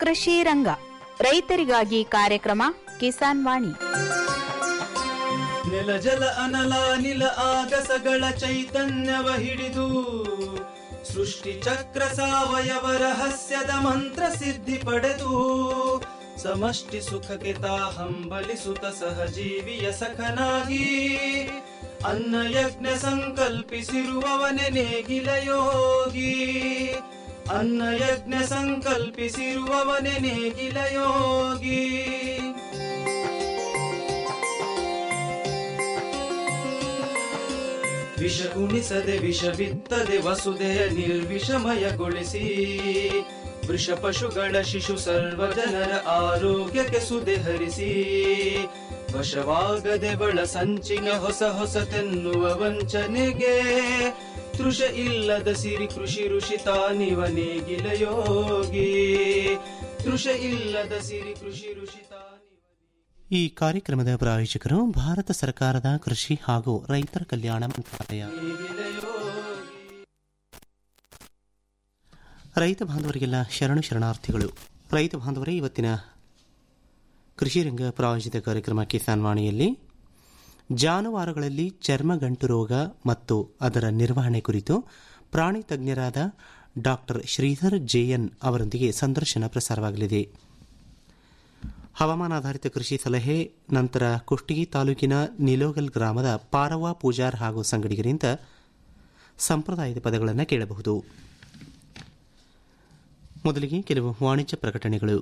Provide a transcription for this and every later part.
ಕೃಷಿ ರಂಗ ರೈತರಿಗಾಗಿ ಕಾರ್ಯಕ್ರಮ ಕಿಸಾನ್ ವಾಣಿ ನೆಲ ಜಲ ಅನಲ ನಿಲ ಆಗಸಗಳ ಚೈತನ್ಯವ ಹಿಡಿದು ಸೃಷ್ಟಿ ಚಕ್ರ ಸಾವಯವ ರಹಸ್ಯದ ಮಂತ್ರ ಸಿದ್ಧಿ ಪಡೆದು ಸಮಷ್ಟಿ ಸುಖಕ್ಕೆ ತಾ ಹಂಬಲಿಸುತ್ತ ಸಹಜೀವಿಯ ಸಖನಾಗಿ ಅನ್ನ ಯಜ್ಞ ಸಂಕಲ್ಪಿಸಿರುವವನೆ ನೇಗಿಲ ಯೋಗಿ ಅನ್ನ ಯಜ್ಞ ಸಂಕಲ್ಪಿಸಿರುವವನೆ ನೇಗಿಲ ಯೋಗಿ ವಿಷ ಉಣಿಸದೆ ವಿಷ ಬಿತ್ತದೆ ವಸುದೆಯ ನಿರ್ವಿಷಮಯಗೊಳಿಸಿ ವೃಷ ಪಶುಗಳ ಶಿಶು ಸರ್ವ ಜನರ ಆರೋಗ್ಯಕ್ಕೆ ಸುದೆ ಹರಿಸಿ ವಶವಾಗದೆ ಬಳ ಸಂಚಿನ ಹೊಸ ಹೊಸತೆನ್ನುವ ವಂಚನೆಗೆ ತೃಷ ಇಲ್ಲದ ಸಿರಿ ಕೃಷಿ ಋಷಿ ತಾನಿವ ನೇಗಿಲ ಯೋಗಿ ತೃಷ ಇಲ್ಲದ ಸಿರಿ ಕೃಷಿ ಋಷಿ ಈ ಕಾರ್ಯಕ್ರಮದ ಪ್ರಾಯೋಜಕರು ಭಾರತ ಸರ್ಕಾರದ ಕೃಷಿ ಹಾಗೂ ರೈತರ ಕಲ್ಯಾಣ ಮಂತ್ರಾಲಯ ರೈತ ಬಾಂಧವರಿಗೆಲ್ಲ ಶರಣು ಶರಣಾರ್ಥಿಗಳು ರೈತ ಬಾಂಧವರೇ ಇವತ್ತಿನ ಕೃಷಿ ರಂಗ ಪ್ರಾಯೋಜಿತ ಕಾರ್ಯಕ್ರಮ ಕಿಸಾನ್ ವಾಣಿಯಲ್ಲಿ ಜಾನುವಾರುಗಳಲ್ಲಿ ಚರ್ಮಗಂಟು ರೋಗ ಮತ್ತು ಅದರ ನಿರ್ವಹಣೆ ಕುರಿತು ಪ್ರಾಣಿ ತಜ್ಞರಾದ ಡಾಕ್ಟರ್ ಶ್ರೀಧರ್ ಜೆಎನ್ ಅವರೊಂದಿಗೆ ಸಂದರ್ಶನ ಪ್ರಸಾರವಾಗಲಿದೆ ಹವಾಮಾನಾಧಾರಿತ ಕೃಷಿ ಸಲಹೆ ನಂತರ ಕುಷ್ಟಗಿ ತಾಲೂಕಿನ ನಿಲೋಗಲ್ ಗ್ರಾಮದ ಪಾರವ್ವ ಪೂಜಾರ್ ಹಾಗೂ ಸಂಗಡಿಗರಿಂದ ಸಂಪ್ರದಾಯದ ಪದಗಳನ್ನು ಕೇಳಬಹುದು ಮೊದಲಿಗೆ ಕೆಲವು ವಾಣಿಜ್ಯ ಪ್ರಕಟಣೆಗಳು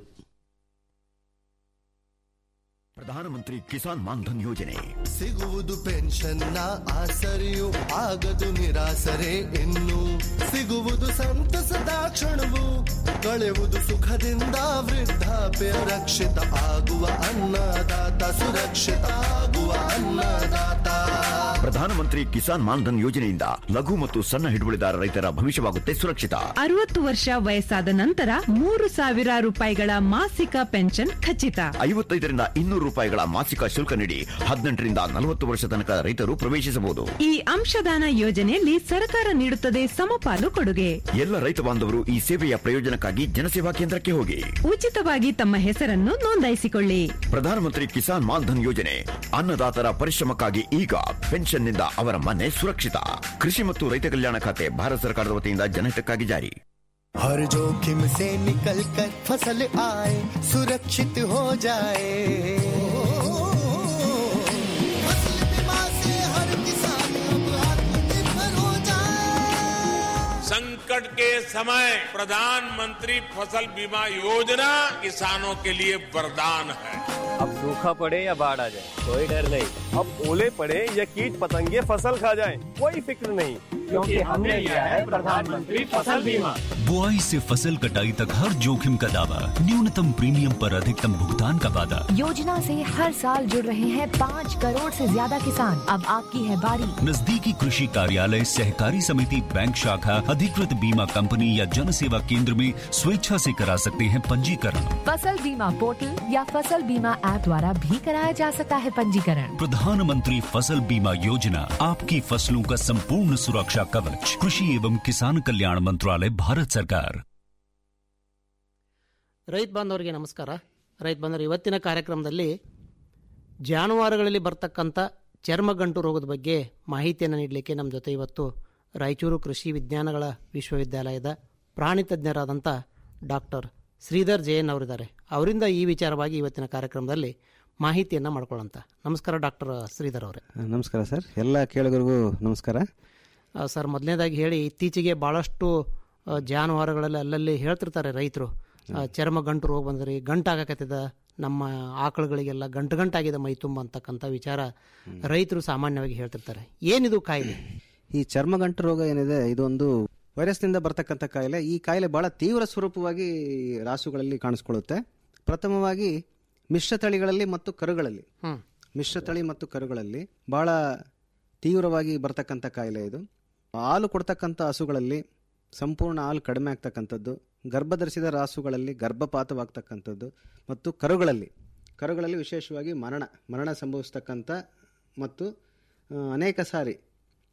ಪ್ರಧಾನಮಂತ್ರಿ ಕಿಸಾನ್ ಮಾನ್ಧನ್ ಯೋಜನೆ ಸಿಗುವುದು ಪೆನ್ಷನ್ನ ಆಸರೆಯು ಆಗದು ನಿರಾಸರೆ ಇನ್ನು ಸಿಗುವುದು ಸಂತಸದ ಕ್ಷಣವು ಕಳೆಯುವುದು ಸುಖದಿಂದ ವೃದ್ಧಾಪ್ಯ ರಕ್ಷಿತ ಆಗುವ ಅನ್ನದಾತ ಸುರಕ್ಷಿತ ಆಗುವ ಅನ್ನದಾತ ಪ್ರಧಾನಮಂತ್ರಿ ಕಿಸಾನ್ ಮಾನ್ಧನ್ ಯೋಜನೆಯಿಂದ ಲಘು ಮತ್ತು ಸಣ್ಣ ಹಿಡುವಳಿದಾರ ರೈತರ ಭವಿಷ್ಯವಾಗುತ್ತೆ ಸುರಕ್ಷಿತ ಅರವತ್ತು ವರ್ಷ ವಯಸ್ಸಾದ ನಂತರ ಮೂರು ಸಾವಿರ ರೂಪಾಯಿಗಳ ಮಾಸಿಕ ಪೆನ್ಷನ್ ಖಚಿತ ಐವತ್ತೈದರಿಂದ ಇನ್ನೂರು ರೂಪಾಯಿಗಳ ಮಾಸಿಕ ಶುಲ್ಕ ನೀಡಿ ಹದಿನೆಂಟರಿಂದ ನಲವತ್ತು ವರ್ಷ ತನಕ ರೈತರು ಪ್ರವೇಶಿಸಬಹುದು ಈ ಅಂಶದಾನ ಯೋಜನೆಯಲ್ಲಿ ಸರ್ಕಾರ ನೀಡುತ್ತದೆ ಸಮಪಾಲು ಕೊಡುಗೆ ಎಲ್ಲ ರೈತ ಬಾಂಧವರು ಈ ಸೇವೆಯ ಪ್ರಯೋಜನಕ್ಕಾಗಿ ಜನಸೇವಾ ಕೇಂದ್ರಕ್ಕೆ ಹೋಗಿ ಉಚಿತವಾಗಿ ತಮ್ಮ ಹೆಸರನ್ನು ನೋಂದಾಯಿಸಿಕೊಳ್ಳಿ ಪ್ರಧಾನಮಂತ್ರಿ ಕಿಸಾನ್ ಮಾನ್ಧನ್ ಯೋಜನೆ ಅನ್ನದಾತರ ಪರಿಶ್ರಮಕ್ಕಾಗಿ ಈಗ ಪೆನ್ಷನ್ನಿಂದ ಅವರ ಮನೆ ಸುರಕ್ಷಿತ ಕೃಷಿ ಮತ್ತು ರೈತ ಕಲ್ಯಾಣ ಖಾತೆ ಭಾರತ ಸರ್ಕಾರದ ವತಿಯಿಂದ ಜನಹಿತಕ್ಕಾಗಿ ಜಾರಿ हर जोखिम से निकल कर फसल आए सुरक्षित हो जाए फसल बीमा से हर किसान अब आत्मनिर्भर हो जाए संकट के समय प्रधानमंत्री फसल बीमा योजना किसानों के लिए वरदान है अब सूखा पड़े या बाढ़ आ जाए कोई डर नहीं अब ओले पड़े या कीट पतंगे फसल खा जाए कोई फिक्र नहीं क्योंकि हमने लिया है प्रधानमंत्री फसल बीमा बुआई से फसल कटाई तक हर जोखिम का दावा न्यूनतम प्रीमियम पर अधिकतम भुगतान का वादा योजना से हर साल जुड़ रहे हैं पाँच करोड़ से ज्यादा किसान अब आपकी है बारी नजदीकी कृषि कार्यालय सहकारी समिति बैंक शाखा अधिकृत बीमा कंपनी या जन सेवा केंद्र में स्वेच्छा से करा सकते हैं पंजीकरण फसल बीमा पोर्टल या फसल बीमा ऐप द्वारा भी कराया जा सकता है पंजीकरण प्रधानमंत्री फसल बीमा योजना आपकी फसलों का संपूर्ण सुरक्षा कवच कृषि एवं किसान कल्याण मंत्रालय भारत सरकार ರೈತ ಬಾಂಧವರಿಗೆ ನಮಸ್ಕಾರ ರೈತ ಬಾಂಧವರು ಇವತ್ತಿನ ಕಾರ್ಯಕ್ರಮದಲ್ಲಿ ಜಾನುವಾರುಗಳಲ್ಲಿ ಬರ್ತಕ್ಕಂಥ ಚರ್ಮಗಂಟು ರೋಗದ ಬಗ್ಗೆ ಮಾಹಿತಿಯನ್ನು ನೀಡಲಿಕ್ಕೆ ನಮ್ಮ ಜೊತೆ ಇವತ್ತು ರಾಯಚೂರು ಕೃಷಿ ವಿಜ್ಞಾನಗಳ ವಿಶ್ವವಿದ್ಯಾಲಯದ ಪ್ರಾಣಿ ತಜ್ಞರಾದಂಥ ಡಾಕ್ಟರ್ ಶ್ರೀಧರ್ ಜಯನ್ ಅವರಿದ್ದಾರೆ ಅವರಿಂದ ಈ ವಿಚಾರವಾಗಿ ಇವತ್ತಿನ ಕಾರ್ಯಕ್ರಮದಲ್ಲಿ ಮಾಹಿತಿಯನ್ನು ಮಾಡ್ಕೊಳ್ಳೋಂಥ ನಮಸ್ಕಾರ ಡಾಕ್ಟರ್ ಶ್ರೀಧರ್ ಅವರೇ ನಮಸ್ಕಾರ ಸರ್ ಎಲ್ಲ ಕೇಳುಗರಿಗೂ ನಮಸ್ಕಾರ ಆ, ಸರ್ ಮೊದಲನೇದಾಗಿ ಹೇಳಿ ಇತ್ತೀಚೆಗೆ ಭಾಳಷ್ಟು ಆ, ಜಾನುವಾರುಗಳಲ್ಲಿ ಅಲ್ಲಲ್ಲಿ ಹೇಳ್ತಿರ್ತಾರೆ ರೈತರು ಆ, ಚರ್ಮ ಗಂಟು ರೋಗ ಬಂದ್ರಿ ಗಂಟಾಗಕತ್ತದ ನಮ್ಮ ಆಕಳುಗಳಿಗೆಲ್ಲ ಗಂಟು ಗಂಟಾಗಿದೆ ಮೈ ತುಂಬ ಅಂತಕ್ಕಂಥ ವಿಚಾರ ರೈತರು ಸಾಮಾನ್ಯವಾಗಿ ಹೇಳ್ತಿರ್ತಾರೆ ಏನಿದು ಕಾಯಿಲೆ ಈ ಚರ್ಮಗಂಟು ರೋಗ ಏನಿದೆ ಇದೊಂದು ವೈರಸ್ನಿಂದ ಬರ್ತಕ್ಕಂಥ ಕಾಯಿಲೆ ಈ ಕಾಯಿಲೆ ಬಹಳ ತೀವ್ರ ಸ್ವರೂಪವಾಗಿ ರಾಸುಗಳಲ್ಲಿ ಕಾಣಿಸ್ಕೊಳ್ಳುತ್ತೆ ಪ್ರಥಮವಾಗಿ ಮಿಶ್ರತಳಿಗಳಲ್ಲಿ ಮತ್ತು ಕರುಗಳಲ್ಲಿ ಹ್ಮ್. ಮಿಶ್ರತಳಿ ಮತ್ತು ಕರುಗಳಲ್ಲಿ ಬಹಳ ತೀವ್ರವಾಗಿ ಬರ್ತಕ್ಕಂಥ ಕಾಯಿಲೆ ಇದು ಹಾಲು ಕೊಡ್ತಕ್ಕಂಥ ಹಸುಗಳಲ್ಲಿ ಸಂಪೂರ್ಣ ಹಾಲು ಕಡಿಮೆ ಆಗ್ತಕ್ಕಂಥದ್ದು ಗರ್ಭಧರಿಸಿದ ರಾಸುಗಳಲ್ಲಿ ಗರ್ಭಪಾತವಾಗ್ತಕ್ಕಂಥದ್ದು ಮತ್ತು ಕರುಗಳಲ್ಲಿ ಕರುಗಳಲ್ಲಿ ವಿಶೇಷವಾಗಿ ಮರಣ ಮರಣ ಸಂಭವಿಸ್ತಕ್ಕಂಥ ಮತ್ತು ಆ, ಅನೇಕ ಸಾರಿ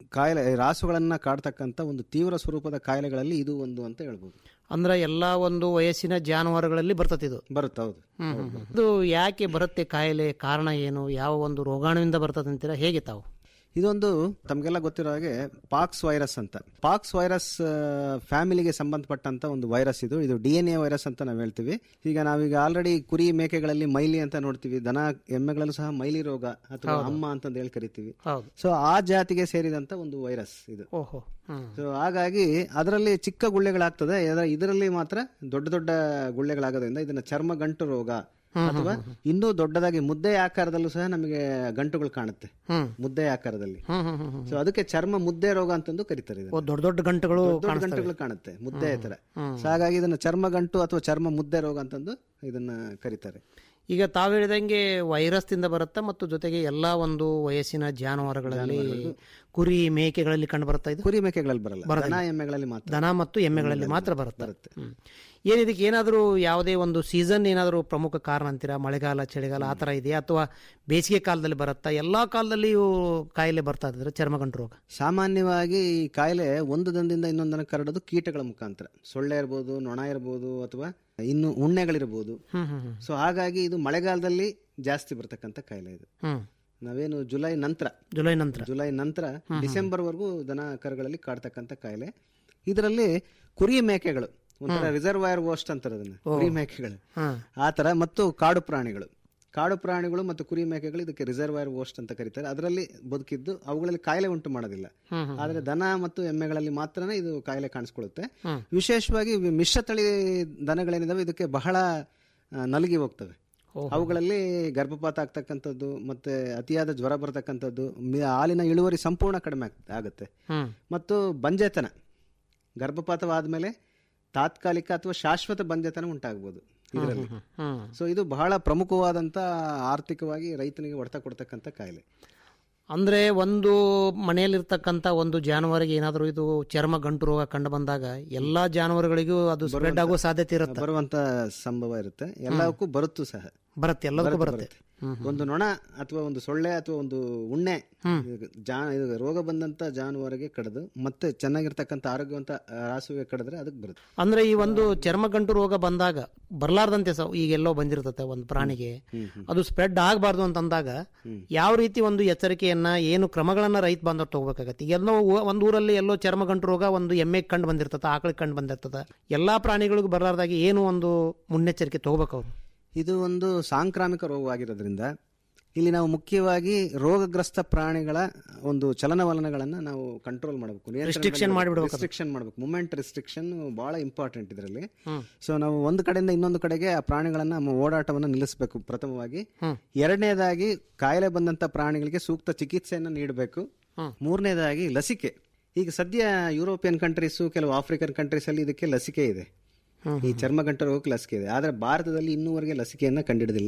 ಕಾಯಿಲೆ ರಾಸುಗಳನ್ನ ಕಾಡ್ತಕ್ಕಂಥ ಒಂದು ತೀವ್ರ ಸ್ವರೂಪದ ಕಾಯಿಲೆಗಳಲ್ಲಿ ಇದು ಒಂದು ಅಂತ ಹೇಳ್ಬೋದು ಅಂದ್ರೆ ಎಲ್ಲಾ ಒಂದು ವಯಸ್ಸಿನ ಜಾನುವಾರುಗಳಲ್ಲಿ ಬರ್ತದೆ ಇದು ಬರುತ್ತೆ ಹೌದು ಹ್ಮ್, ಹ್ಮ್, ಹ್ಮ್. ಇದು ಯಾಕೆ ಬರುತ್ತೆ ಕಾಯಿಲೆ ಕಾರಣ ಏನು ಯಾವ ಒಂದು ರೋಗಾಣುವಿಂದ ಬರ್ತದೆ ಅಂತೀರಾ ಹೇಗೆ ತಾವು ಇದೊಂದು ತಮಗೆಲ್ಲ ಗೊತ್ತಿರೋ ಹಾಗೆ ಪಾಕ್ಸ್ ವೈರಸ್ ಅಂತ ಪಾಕ್ಸ್ ವೈರಸ್ ಫ್ಯಾಮಿಲಿಗೆ ಸಂಬಂಧಪಟ್ಟಂತ ಒಂದು ವೈರಸ್ ಇದು ಇದು ಡಿ ಎನ್ ಎ ವೈರಸ್ ಅಂತ ನಾವು ಹೇಳ್ತೀವಿ ಈಗ ನಾವೀಗ ಆಲ್ರೆಡಿ ಕುರಿ ಮೇಕೆಗಳಲ್ಲಿ ಮೈಲಿ ಅಂತ ನೋಡ್ತೀವಿ ದನ ಎಮ್ಮೆಗಳಲ್ಲೂ ಸಹ ಮೈಲಿ ರೋಗ ಅಥವಾ ಹೌದು. ಅಮ್ಮ ಅಂತಂದು ಹೇಳಿ ಕರಿತೀವಿ ಹೌದು ಸೊ ಆ ಜಾತಿಗೆ ಸೇರಿದಂತ ಒಂದು ವೈರಸ್ ಇದು ಓಹೋ ಹ್ಮ್ ಸೊ ಹಾಗಾಗಿ ಅದರಲ್ಲಿ ಚಿಕ್ಕ ಗುಳ್ಳೆಗಳಾಗ್ತದೆ ಅದರ- ಇದರಲ್ಲಿ ಮಾತ್ರ ದೊಡ್ಡ ದೊಡ್ಡ ಗುಳ್ಳೆಗಳಾಗೋದ್ರಿಂದ ಇದನ್ನ ಚರ್ಮ ಗಂಟು ರೋಗ ಅಥವಾ ಇನ್ನೂ ದೊಡ್ಡದಾಗಿ ಮುದ್ದೆ ಆಕಾರದಲ್ಲೂ ಸಹ ನಮಗೆ ಗಂಟುಗಳು ಕಾಣುತ್ತೆ ಹ್ಮ್ ಮುದ್ದೆ ಆಕಾರದಲ್ಲಿ ಹ್ಮ್ ಹ್ಮ್ ಹ್ಮ್ ಹ್ಮ್. ಸೊ ಅದಕ್ಕೆ ಚರ್ಮ ಮುದ್ದೆ ರೋಗ ಅಂತಂದು ಕರೀತಾರೆ ಇದನ್ನ. ಓ, ದೊಡ್ಡ ದೊಡ್ಡ ಗಂಟುಗಳು ದೊಡ್ಡ ದೊಡ್ಡ ಕಾಣಿಸ್ತವೆ. ಗಂಟುಗಳು ಕಾಣುತ್ತೆ ಮುದ್ದೆ ಹ್ಮ್. ತರ ಹ್ಮ್. ಸೊ ಹಾಗಾಗಿ ಇದನ್ನ ಚರ್ಮ ಗಂಟು ಅಥವಾ ಚರ್ಮ ಮುದ್ದೆ ರೋಗ ಅಂತಂದು ಇದನ್ನ ಕರೀತಾರೆ ಈಗ ತಾವು ಹೇಳಿದಂಗೆ ವೈರಸ್ ದಿಂದ ಬರುತ್ತಾ ಮತ್ತು ಜೊತೆಗೆ ಎಲ್ಲಾ ಒಂದು ವಯಸ್ಸಿನ ಜಾನುವಾರುಗಳಲ್ಲಿ ಕುರಿ ಮೇಕೆಗಳಲ್ಲಿ ಕಂಡು ಬರ್ತಾ ಇದು ಕುರಿ ಮೇಕೆಗಳಲ್ಲಿ ಬರಲ್ಲ ಬರೋದಿಲ್ಲ. ದನ ಎಮ್ಮೆಗಳಲ್ಲಿ ಮಾತ್ರ ದನ ಮತ್ತು ಎಮ್ಮೆಗಳಲ್ಲಿ ಮಾತ್ರ ಬರುತ್ತೆ ಬರುತ್ತೆ ಹ್ಮ್. ಏನ್ ಇದಕ್ಕೆ ಏನಾದರೂ ಯಾವುದೇ ಒಂದು ಸೀಸನ್ ಏನಾದರೂ ಪ್ರಮುಖ ಕಾರಣ ಅಂತೀರಾ ಮಳೆಗಾಲ ಚಳಿಗಾಲ ಆ ಥರ ಇದೆಯಾ ಅಥವಾ ಬೇಸಿಗೆ ಕಾಲದಲ್ಲಿ ಬರುತ್ತಾ ಎಲ್ಲಾ ಕಾಲದಲ್ಲಿಯೂ ಕಾಯಿಲೆ ಬರ್ತಾ ಇದ್ರೆ ಚರ್ಮಗಂಟು ರೋಗ ಸಾಮಾನ್ಯವಾಗಿ ಈ ಕಾಯಿಲೆ ಒಂದು ದಂದಿಂದ ಇನ್ನೊಂದನ್ನು ಕರಡೋದು ಕೀಟಗಳ ಮುಖಾಂತರ ಸೊಳ್ಳೆ ಇರ್ಬೋದು ನೊಣ ಇರ್ಬೋದು ಅಥವಾ ಇನ್ನು ಉಣ್ಣೆಗಳಿರ್ಬೋದು ಹ್ಮ್ ಹ್ಮ್ ಹ್ಮ್. ಸೊ ಹಾಗಾಗಿ ಇದು ಮಳೆಗಾಲದಲ್ಲಿ ಜಾಸ್ತಿ ಬರ್ತಕ್ಕಂಥ ಕಾಯಿಲೆ ಇದು ಹ್ಮ್ ನಾವೇನು ಜುಲೈ ನಂತರ ಜುಲೈ ನಂತರ ಜುಲೈ ನಂತರ ಡಿಸೆಂಬರ್ ವರೆಗೂ ದನ ಕರುಗಳಲ್ಲಿ ಕಾಡ್ತಕ್ಕಂಥ ಕಾಯಿಲೆ ಇದರಲ್ಲಿ ಕುರಿ ಮೇಕೆಗಳು ಒಂಥರ ರಿಸರ್ವಾಯರ್ ವೋಸ್ಟ್ ಅಂತಾರೆ ಅದನ್ನ ಕುರಿ ಮೇಕೆಗಳು ಹ್ಮ್. ಆ ತರ ಮತ್ತು ಕಾಡು ಪ್ರಾಣಿಗಳು ಕಾಡು ಪ್ರಾಣಿಗಳು ಮತ್ತು ಕುರಿ ಮೇಕೆಗಳು ಇದಕ್ಕೆ ರಿಸರ್ವಾಯರ್ ವೋಸ್ಟ್ ಅಂತ ಕರೀತಾರೆ ಅದರಲ್ಲಿ ಬದುಕಿದ್ದು ಅವುಗಳಲ್ಲಿ ಕಾಯಿಲೆ ಉಂಟು ಮಾಡೋದಿಲ್ಲ ಹ್ಮ್ ಹ್ಮ್. ಆದ್ರೆ ದನ ಮತ್ತು ಎಮ್ಮೆಗಳಲ್ಲಿ ಮಾತ್ರನೇ ಇದು ಕಾಯಿಲೆ ಕಾಣಿಸ್ಕೊಳ್ಳುತ್ತೆ ಹ್ಮ್. ವಿಶೇಷವಾಗಿ ವಿ- ಮಿಶ್ರತಳಿ ದನಗಳೇನಿದಾವೆ ಇದಕ್ಕೆ ಬಹಳ ಆ, ನಲಗಿ ಹೋಗ್ತವೆ ಓಹೋ. ಅವುಗಳಲ್ಲಿ ಗರ್ಭಪಾತ ಆಗ್ತಕ್ಕಂಥದ್ದು ಮತ್ತೆ ಅತಿಯಾದ ಜ್ವರ ಬರ್ತಕ್ಕಂಥದ್ದು ಮಿ- ಹಾಲಿನ ಇಳುವರಿ ಸಂಪೂರ್ಣ ಕಡಿಮೆ ಆಗ್- ಆಗುತ್ತೆ ಹ್ಮ್ ಮತ್ತು ಬಂಜೆತನ ಗರ್ಭಪಾತವಾದ್ಮೇಲೆ ತಾತ್ಕಾಲಿಕ ಅಥವಾ ಶಾಶ್ವತ ಬಂಜೆತನ ಉಂಟಾಗ್ಬೋದು ಇದರಲ್ಲಿ ಹ್ಮ್ ಸೊ ಇದು ಬಹಳ ಪ್ರಮುಖವಾದಂತ ಆರ್ಥಿಕವಾಗಿ ರೈತನಿಗೆ ಹೊಡೆತ ಕೊಡ್ತಕ್ಕಂಥ ಕಾಯಿಲೆ ಅಂದ್ರೆ ಒಂದು ಮನೆಯಲ್ಲಿರ್ತಕ್ಕಂಥ ಒಂದು ಜಾನುವಾರಿಗೆ ಏನಾದರೂ ಇದು ಚರ್ಮ ಗಂಟು ರೋಗ ಕಂಡು ಬಂದಾಗ ಎಲ್ಲಾ ಜಾನುವಾರುಗಳಿಗೂ ಅದು ಸ್ಪ್ರೆಡ್ ಆಗೋ ಸಾಧ್ಯತೆ ಇರುತ್ತೆ ಬರುವಂತ ಸಂಭವ ಇರುತ್ತೆ ಎಲ್ಲಕ್ಕೂ ಬರುತ್ತೂ ಸಹ ಬರುತ್ತೆ ಎಲ್ಲದಕ್ಕೂ ಬರುತ್ತೆ, ಬರುತ್ತೆ ಬರುತ್ತೆ. ಒಂದು ನೊಣ ಅಥವಾ ಒಂದು ಸೊಳ್ಳೆ ಅಥವಾ ಒಂದು ಉಣ್ಣೆ ಇದು ಜಾ ಇದು ರೋಗ ಬಂದಂತ ಜಾನುವಾರಿಗೆ ಕಡಿದು ಮತ್ತೆ ಚೆನ್ನಾಗಿರ್ತಕ್ಕಂಥ ಆರೋಗ್ಯವಂತ ಆ, ರಾಸುಗೆ ಕಡಿದ್ರೆ ಅದಕ್ಕೆ ಬರುತ್ತೆ ಅಂದ್ರೆ ಈ ಒಂದು ಚರ್ಮ ಗಂಟು ರೋಗ ಬಂದಾಗ ಬರ್ಲಾರ್ದಂತೆ ಸ ಈಗ ಎಲ್ಲೋ ಬಂದಿರ್ತತೆ ಒಂದು ಪ್ರಾಣಿಗೆ ಅದು ಸ್ಪ್ರೆಡ್ ಆಗಬಾರ್ದು ಅಂತಂದಾಗ ಯಾವ ರೀತಿ ಒಂದು ಎಚ್ಚರಿಕೆಯನ್ನ ಏನು ಕ್ರಮಗಳನ್ನ ರೈತ ಬಾಂಧವರು ತಗೋಬೇಕಾಗತ್ತೆ ಈಗ ಎಲ್ಲೋ ಊ- ಒಂದು ಊರಲ್ಲಿ ಎಲ್ಲೋ ಚರ್ಮ ಗಂಟು ರೋಗ ಒಂದು ಎಮ್ಮೆ ಕಂಡು ಬಂದಿರ್ತದ ಆಕಳಿಗೆ ಕಂಡು ಬಂದಿರ್ತದ ಎಲ್ಲಾ ಪ್ರಾಣಿಗಳಿಗೂ ಬರ್ಲಾರ್ದಾಗಿ ಏನು ಒಂದು ಮುನ್ನೆಚ್ಚರಿಕೆ ತಗೋಬೇಕು ಅವ್ರು ಇದು ಒಂದು ಸಾಂಕ್ರಾಮಿಕ ರೋಗವಾಗಿರೋದ್ರಿಂದ ಇಲ್ಲಿ ನಾವು ಮುಖ್ಯವಾಗಿ ರೋಗಗ್ರಸ್ತ ಪ್ರಾಣಿಗಳ ಒಂದು ಚಲನವಲನಗಳನ್ನ ನಾವು ಕಂಟ್ರೋಲ್ ಮಾಡಬೇಕು Restriction ಮಾಡ್ಬಿಡ್ಬೇಕು ಅದು. ರಿಸ್ಟ್ರಿಕ್ಷನ್ ಮಾಡಬೇಕು ಮೂಮೆಂಟ್ ರಿಸ್ಟ್ರಿಕ್ಷನ್ ಬಹಳ ಇಂಪಾರ್ಟೆಂಟ್ ಇದರಲ್ಲಿ ಹ್ಮ್. ಸೊ ನಾವು ಒಂದು ಕಡೆಯಿಂದ ಇನ್ನೊಂದು ಕಡೆಗೆ ಆ ಪ್ರಾಣಿಗಳನ್ನ ನಮ್ಮ ಓಡಾಟವನ್ನು ನಿಲ್ಲಿಸಬೇಕು ಪ್ರಥಮವಾಗಿ ಹ್ಮ್. ಎರಡನೇದಾಗಿ ಕಾಯಿಲೆ ಬಂದಂತ ಪ್ರಾಣಿಗಳಿಗೆ ಸೂಕ್ತ ಚಿಕಿತ್ಸೆಯನ್ನು ನೀಡಬೇಕು ಹ್ಮ್. ಮೂರನೇದಾಗಿ ಲಸಿಕೆ ಈಗ ಸದ್ಯ ಯುರೋಪಿಯನ್ ಕಂಟ್ರೀಸು ಕೆಲವು ಆಫ್ರಿಕನ್ ಕಂಟ್ರೀಸ್ ಅಲ್ಲಿ ಇದಕ್ಕೆ ಲಸಿಕೆ ಇದೆ ಈ ಚರ್ಮಗಂಟ ರೋಗಕ್ಕೆ ಲಸಿಕೆ ಇದೆ ಆದ್ರೆ ಭಾರತದಲ್ಲಿ ಇನ್ನೂವರೆಗೆ ಲಸಿಕೆಯನ್ನ ಕಂಡಿಡಿದಿಲ್ಲ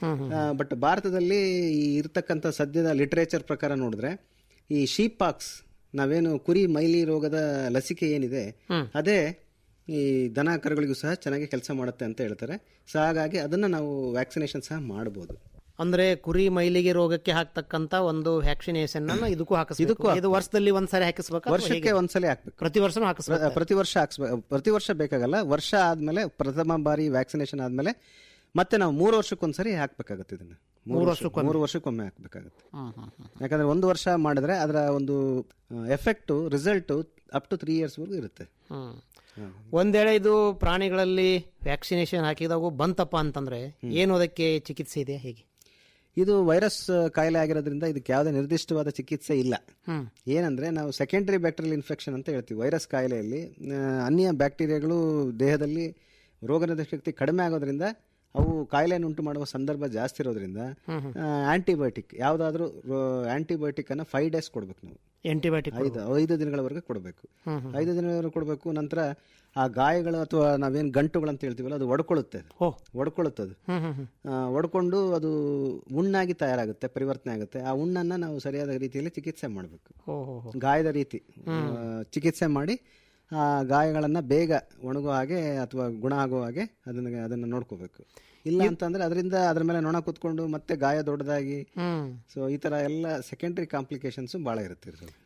ಬಟ್ ಭಾರತದಲ್ಲಿ ಈ ಇರ್ತಕ್ಕಂಥ ಸದ್ಯದ ಲಿಟರೇಚರ್ ಪ್ರಕಾರ ನೋಡಿದ್ರೆ ಈ ಶೀಪ್ ಪಾಕ್ಸ್ ನಾವೇನು ಕುರಿ ಮೈಲಿ ರೋಗದ ಲಸಿಕೆ ಏನಿದೆ ಅದೇ ಈ ದನ ಕರುಗಳಿಗೂ ಸಹ ಚೆನ್ನಾಗಿ ಕೆಲಸ ಮಾಡುತ್ತೆ ಅಂತ ಹೇಳ್ತಾರೆ ಸೊ ಹಾಗಾಗಿ ಅದನ್ನ ನಾವು ವ್ಯಾಕ್ಸಿನೇಷನ್ ಸಹ ಮಾಡಬಹುದು ಅಂದ್ರೆ ಕುರಿ ಮೈಲಿಗೆ ರೋಗಕ್ಕೆ ಹಾಕ್ತಕ್ಕಂತ ಒಂದು ವ್ಯಾಕ್ಸಿನೇಷನ್ ಅನ್ನ ಇದಕ್ಕೂ ಹಾಕಿಸ್ಬೇಕು ಇದಕ್ಕೂ ಇದು ವರ್ಷದಲ್ಲಿ ಒಂದ್ಸರಿ ಹಾಕಿಸ್ಬೇಕು ವರ್ಷಕ್ಕೆ ಒಂದ್ಸಲ ಹಾಕ್ಬೇಕು ಪ್ರತಿ ವರ್ಷನೂ ಹಾಕಿಸ್ಬೇಕು ಪ್ರ- ಪ್ರತಿ ವರ್ಷ ಹಾಕ್ಸ್ಬೇಕು ಪ್ರತಿ ವರ್ಷ ಬೇಕಾಗಲ್ಲ ವರ್ಷ ಆದ್ಮೇಲೆ ಪ್ರಥಮ ಬಾರಿ ವ್ಯಾಕ್ಸಿನೇಷನ್ ಆದ್ಮೇಲೆ ಮತ್ತೆ ನಾವು ಮೂರು ವರ್ಷಕ್ಕೊಂದ್ಸರಿ ಹಾಕ್ಬೇಕಾಗತ್ತೆ ಇದನ್ನ ಮೂರು ವರ್ಷ- ವರ್ಷಕ್ಕೊಮ್ಮೆ. ಮೂರು ವರ್ಷಕ್ಕೊಮ್ಮೆ ಹಾಕ್ಬೇಕಾಗತ್ತೆ ಹ್ಮ್, ಹ್ಮ್, ಹ್ಮ್. ಯಾಕಂದ್ರೆ ಒಂದು ವರ್ಷ ಮಾಡಿದ್ರೆ ಅದರ ಒಂದು effect result up to three years ವರೆಗೂ ಇರುತ್ತೆ ಹ್ಮ್. ಒಂದ್ ವೇಳೆ ಇದು ಪ್ರಾಣಿಗಳಲ್ಲಿ ವ್ಯಾಕ್ಸಿನೇಷನ್ ಹಾಕಿದಾಗ ಬಂತಪ್ಪ ಅಂತಂದ್ರೆ ಏನು ಅದಕ್ಕೆ ಚಿಕಿತ್ಸೆ ಇದೆ ಹೇಗೆ ಇದು ವೈರಸ್ ಕಾಯಿಲೆ ಆಗಿರೋದ್ರಿಂದ ಇದಕ್ಕೆ ಯಾವುದೇ ನಿರ್ದಿಷ್ಟವಾದ ಚಿಕಿತ್ಸೆ ಇಲ್ಲ ಹ್ಮ್ ಏನಂದ್ರೆ ನಾವು ಸೆಕೆಂಡರಿ ಬ್ಯಾಕ್ಟೀರಿಯಲ್ ಇನ್ಫೆಕ್ಷನ್ ಅಂತ ಹೇಳ್ತೀವಿ ವೈರಸ್ ಕಾಯಿಲೆಯಲ್ಲಿ ಆ, ಅನ್ಯ ಬ್ಯಾಕ್ಟೀರಿಯಾಗಳು ದೇಹದಲ್ಲಿ ರೋಗನಿರೋಧಕ ಶಕ್ತಿ ಕಡಿಮೆ ಆಗೋದ್ರಿಂದ ಅವು ಕಾಯಿಲೆಯನ್ನು ಉಂಟು ಮಾಡುವ ಸಂದರ್ಭ ಜಾಸ್ತಿ ಇರೋದ್ರಿಂದ ಆಂಟಿಬಯೋಟಿಕ್ ಯಾವುದಾದ್ರೂ ಆಂಟಿಬಯೋಟಿಕ್ ಅನ್ನ ಫೈವ್ ಡೇಸ್ ಕೊಡ್ಬೇಕು ನಾವು ಆಂಟಿಬಯೋಟಿಕ್ ಐದು ಐದು ದಿನಗಳವರೆಗೆ ಕೊಡಬೇಕು ಐದು ದಿನಗಳವರೆಗೆ ಕೊಡಬೇಕು ನಂತರ ಆ ಗಾಯಗಳು ಅಥವಾ ನಾವೇನು ಗಂಟುಗಳು ಅಂತ ಹೇಳ್ತೀವಲ್ಲ ಅದು ಒಡ್ಕೊಳ್ಳುತ್ತೆ ಅದು. ಓ ಒಡ್ಕೊಳ್ಳುತ್ತೆ ಅದು ಹ್ಮ್ ಹ್ಮ್ ಹ್ಮ್ ಆ, ಒಡ್ಕೊಂಡು ಅದು ಉಣ್ಣಾಗಿ ತಯಾರಾಗುತ್ತೆ ಪರಿವರ್ತನೆ ಆಗುತ್ತೆ ಆ ಉಣ್ಣನ್ನ ನಾವು ಸರಿಯಾದ ರೀತಿಯಲ್ಲಿ ಚಿಕಿತ್ಸೆ ಮಾಡಬೇಕು ಓ ಹೋ ಹೋ ಗಾಯದ ರೀತಿ ಆ, ಚಿಕಿತ್ಸೆ ಮಾಡಿ ಆ ಗಾಯಗಳನ್ನ ಬೇಗ ಒಣಗೋ ಹಾಗೆ ಅಥವಾ ಗುಣ ಆಗೋ ಹಾಗೆ ಅದನ್ನ ಅದನ್ನ ನೋಡ್ಕೋಬೇಕು ಇಲ್ಲ ಅಂತಂದ್ರೆ ಅದರಿಂದ ಅದ್ರ ಮೇಲೆ ನೊಣ ಕುತ್ಕೊಂಡು ಮತ್ತೆ ಗಾಯ ದೊಡ್ಡದಾಗಿ ಹ್ಮ್ ಸೊ ಈ ತರ ಎಲ್ಲ ಸೆಕೆಂಡರಿ ಕಾಂಪ್ಲಿಕೇಶನ್ಸ್ ಬಹಳ ಇರುತ್ತೆ ಇದ್ರಲ್ಲಿ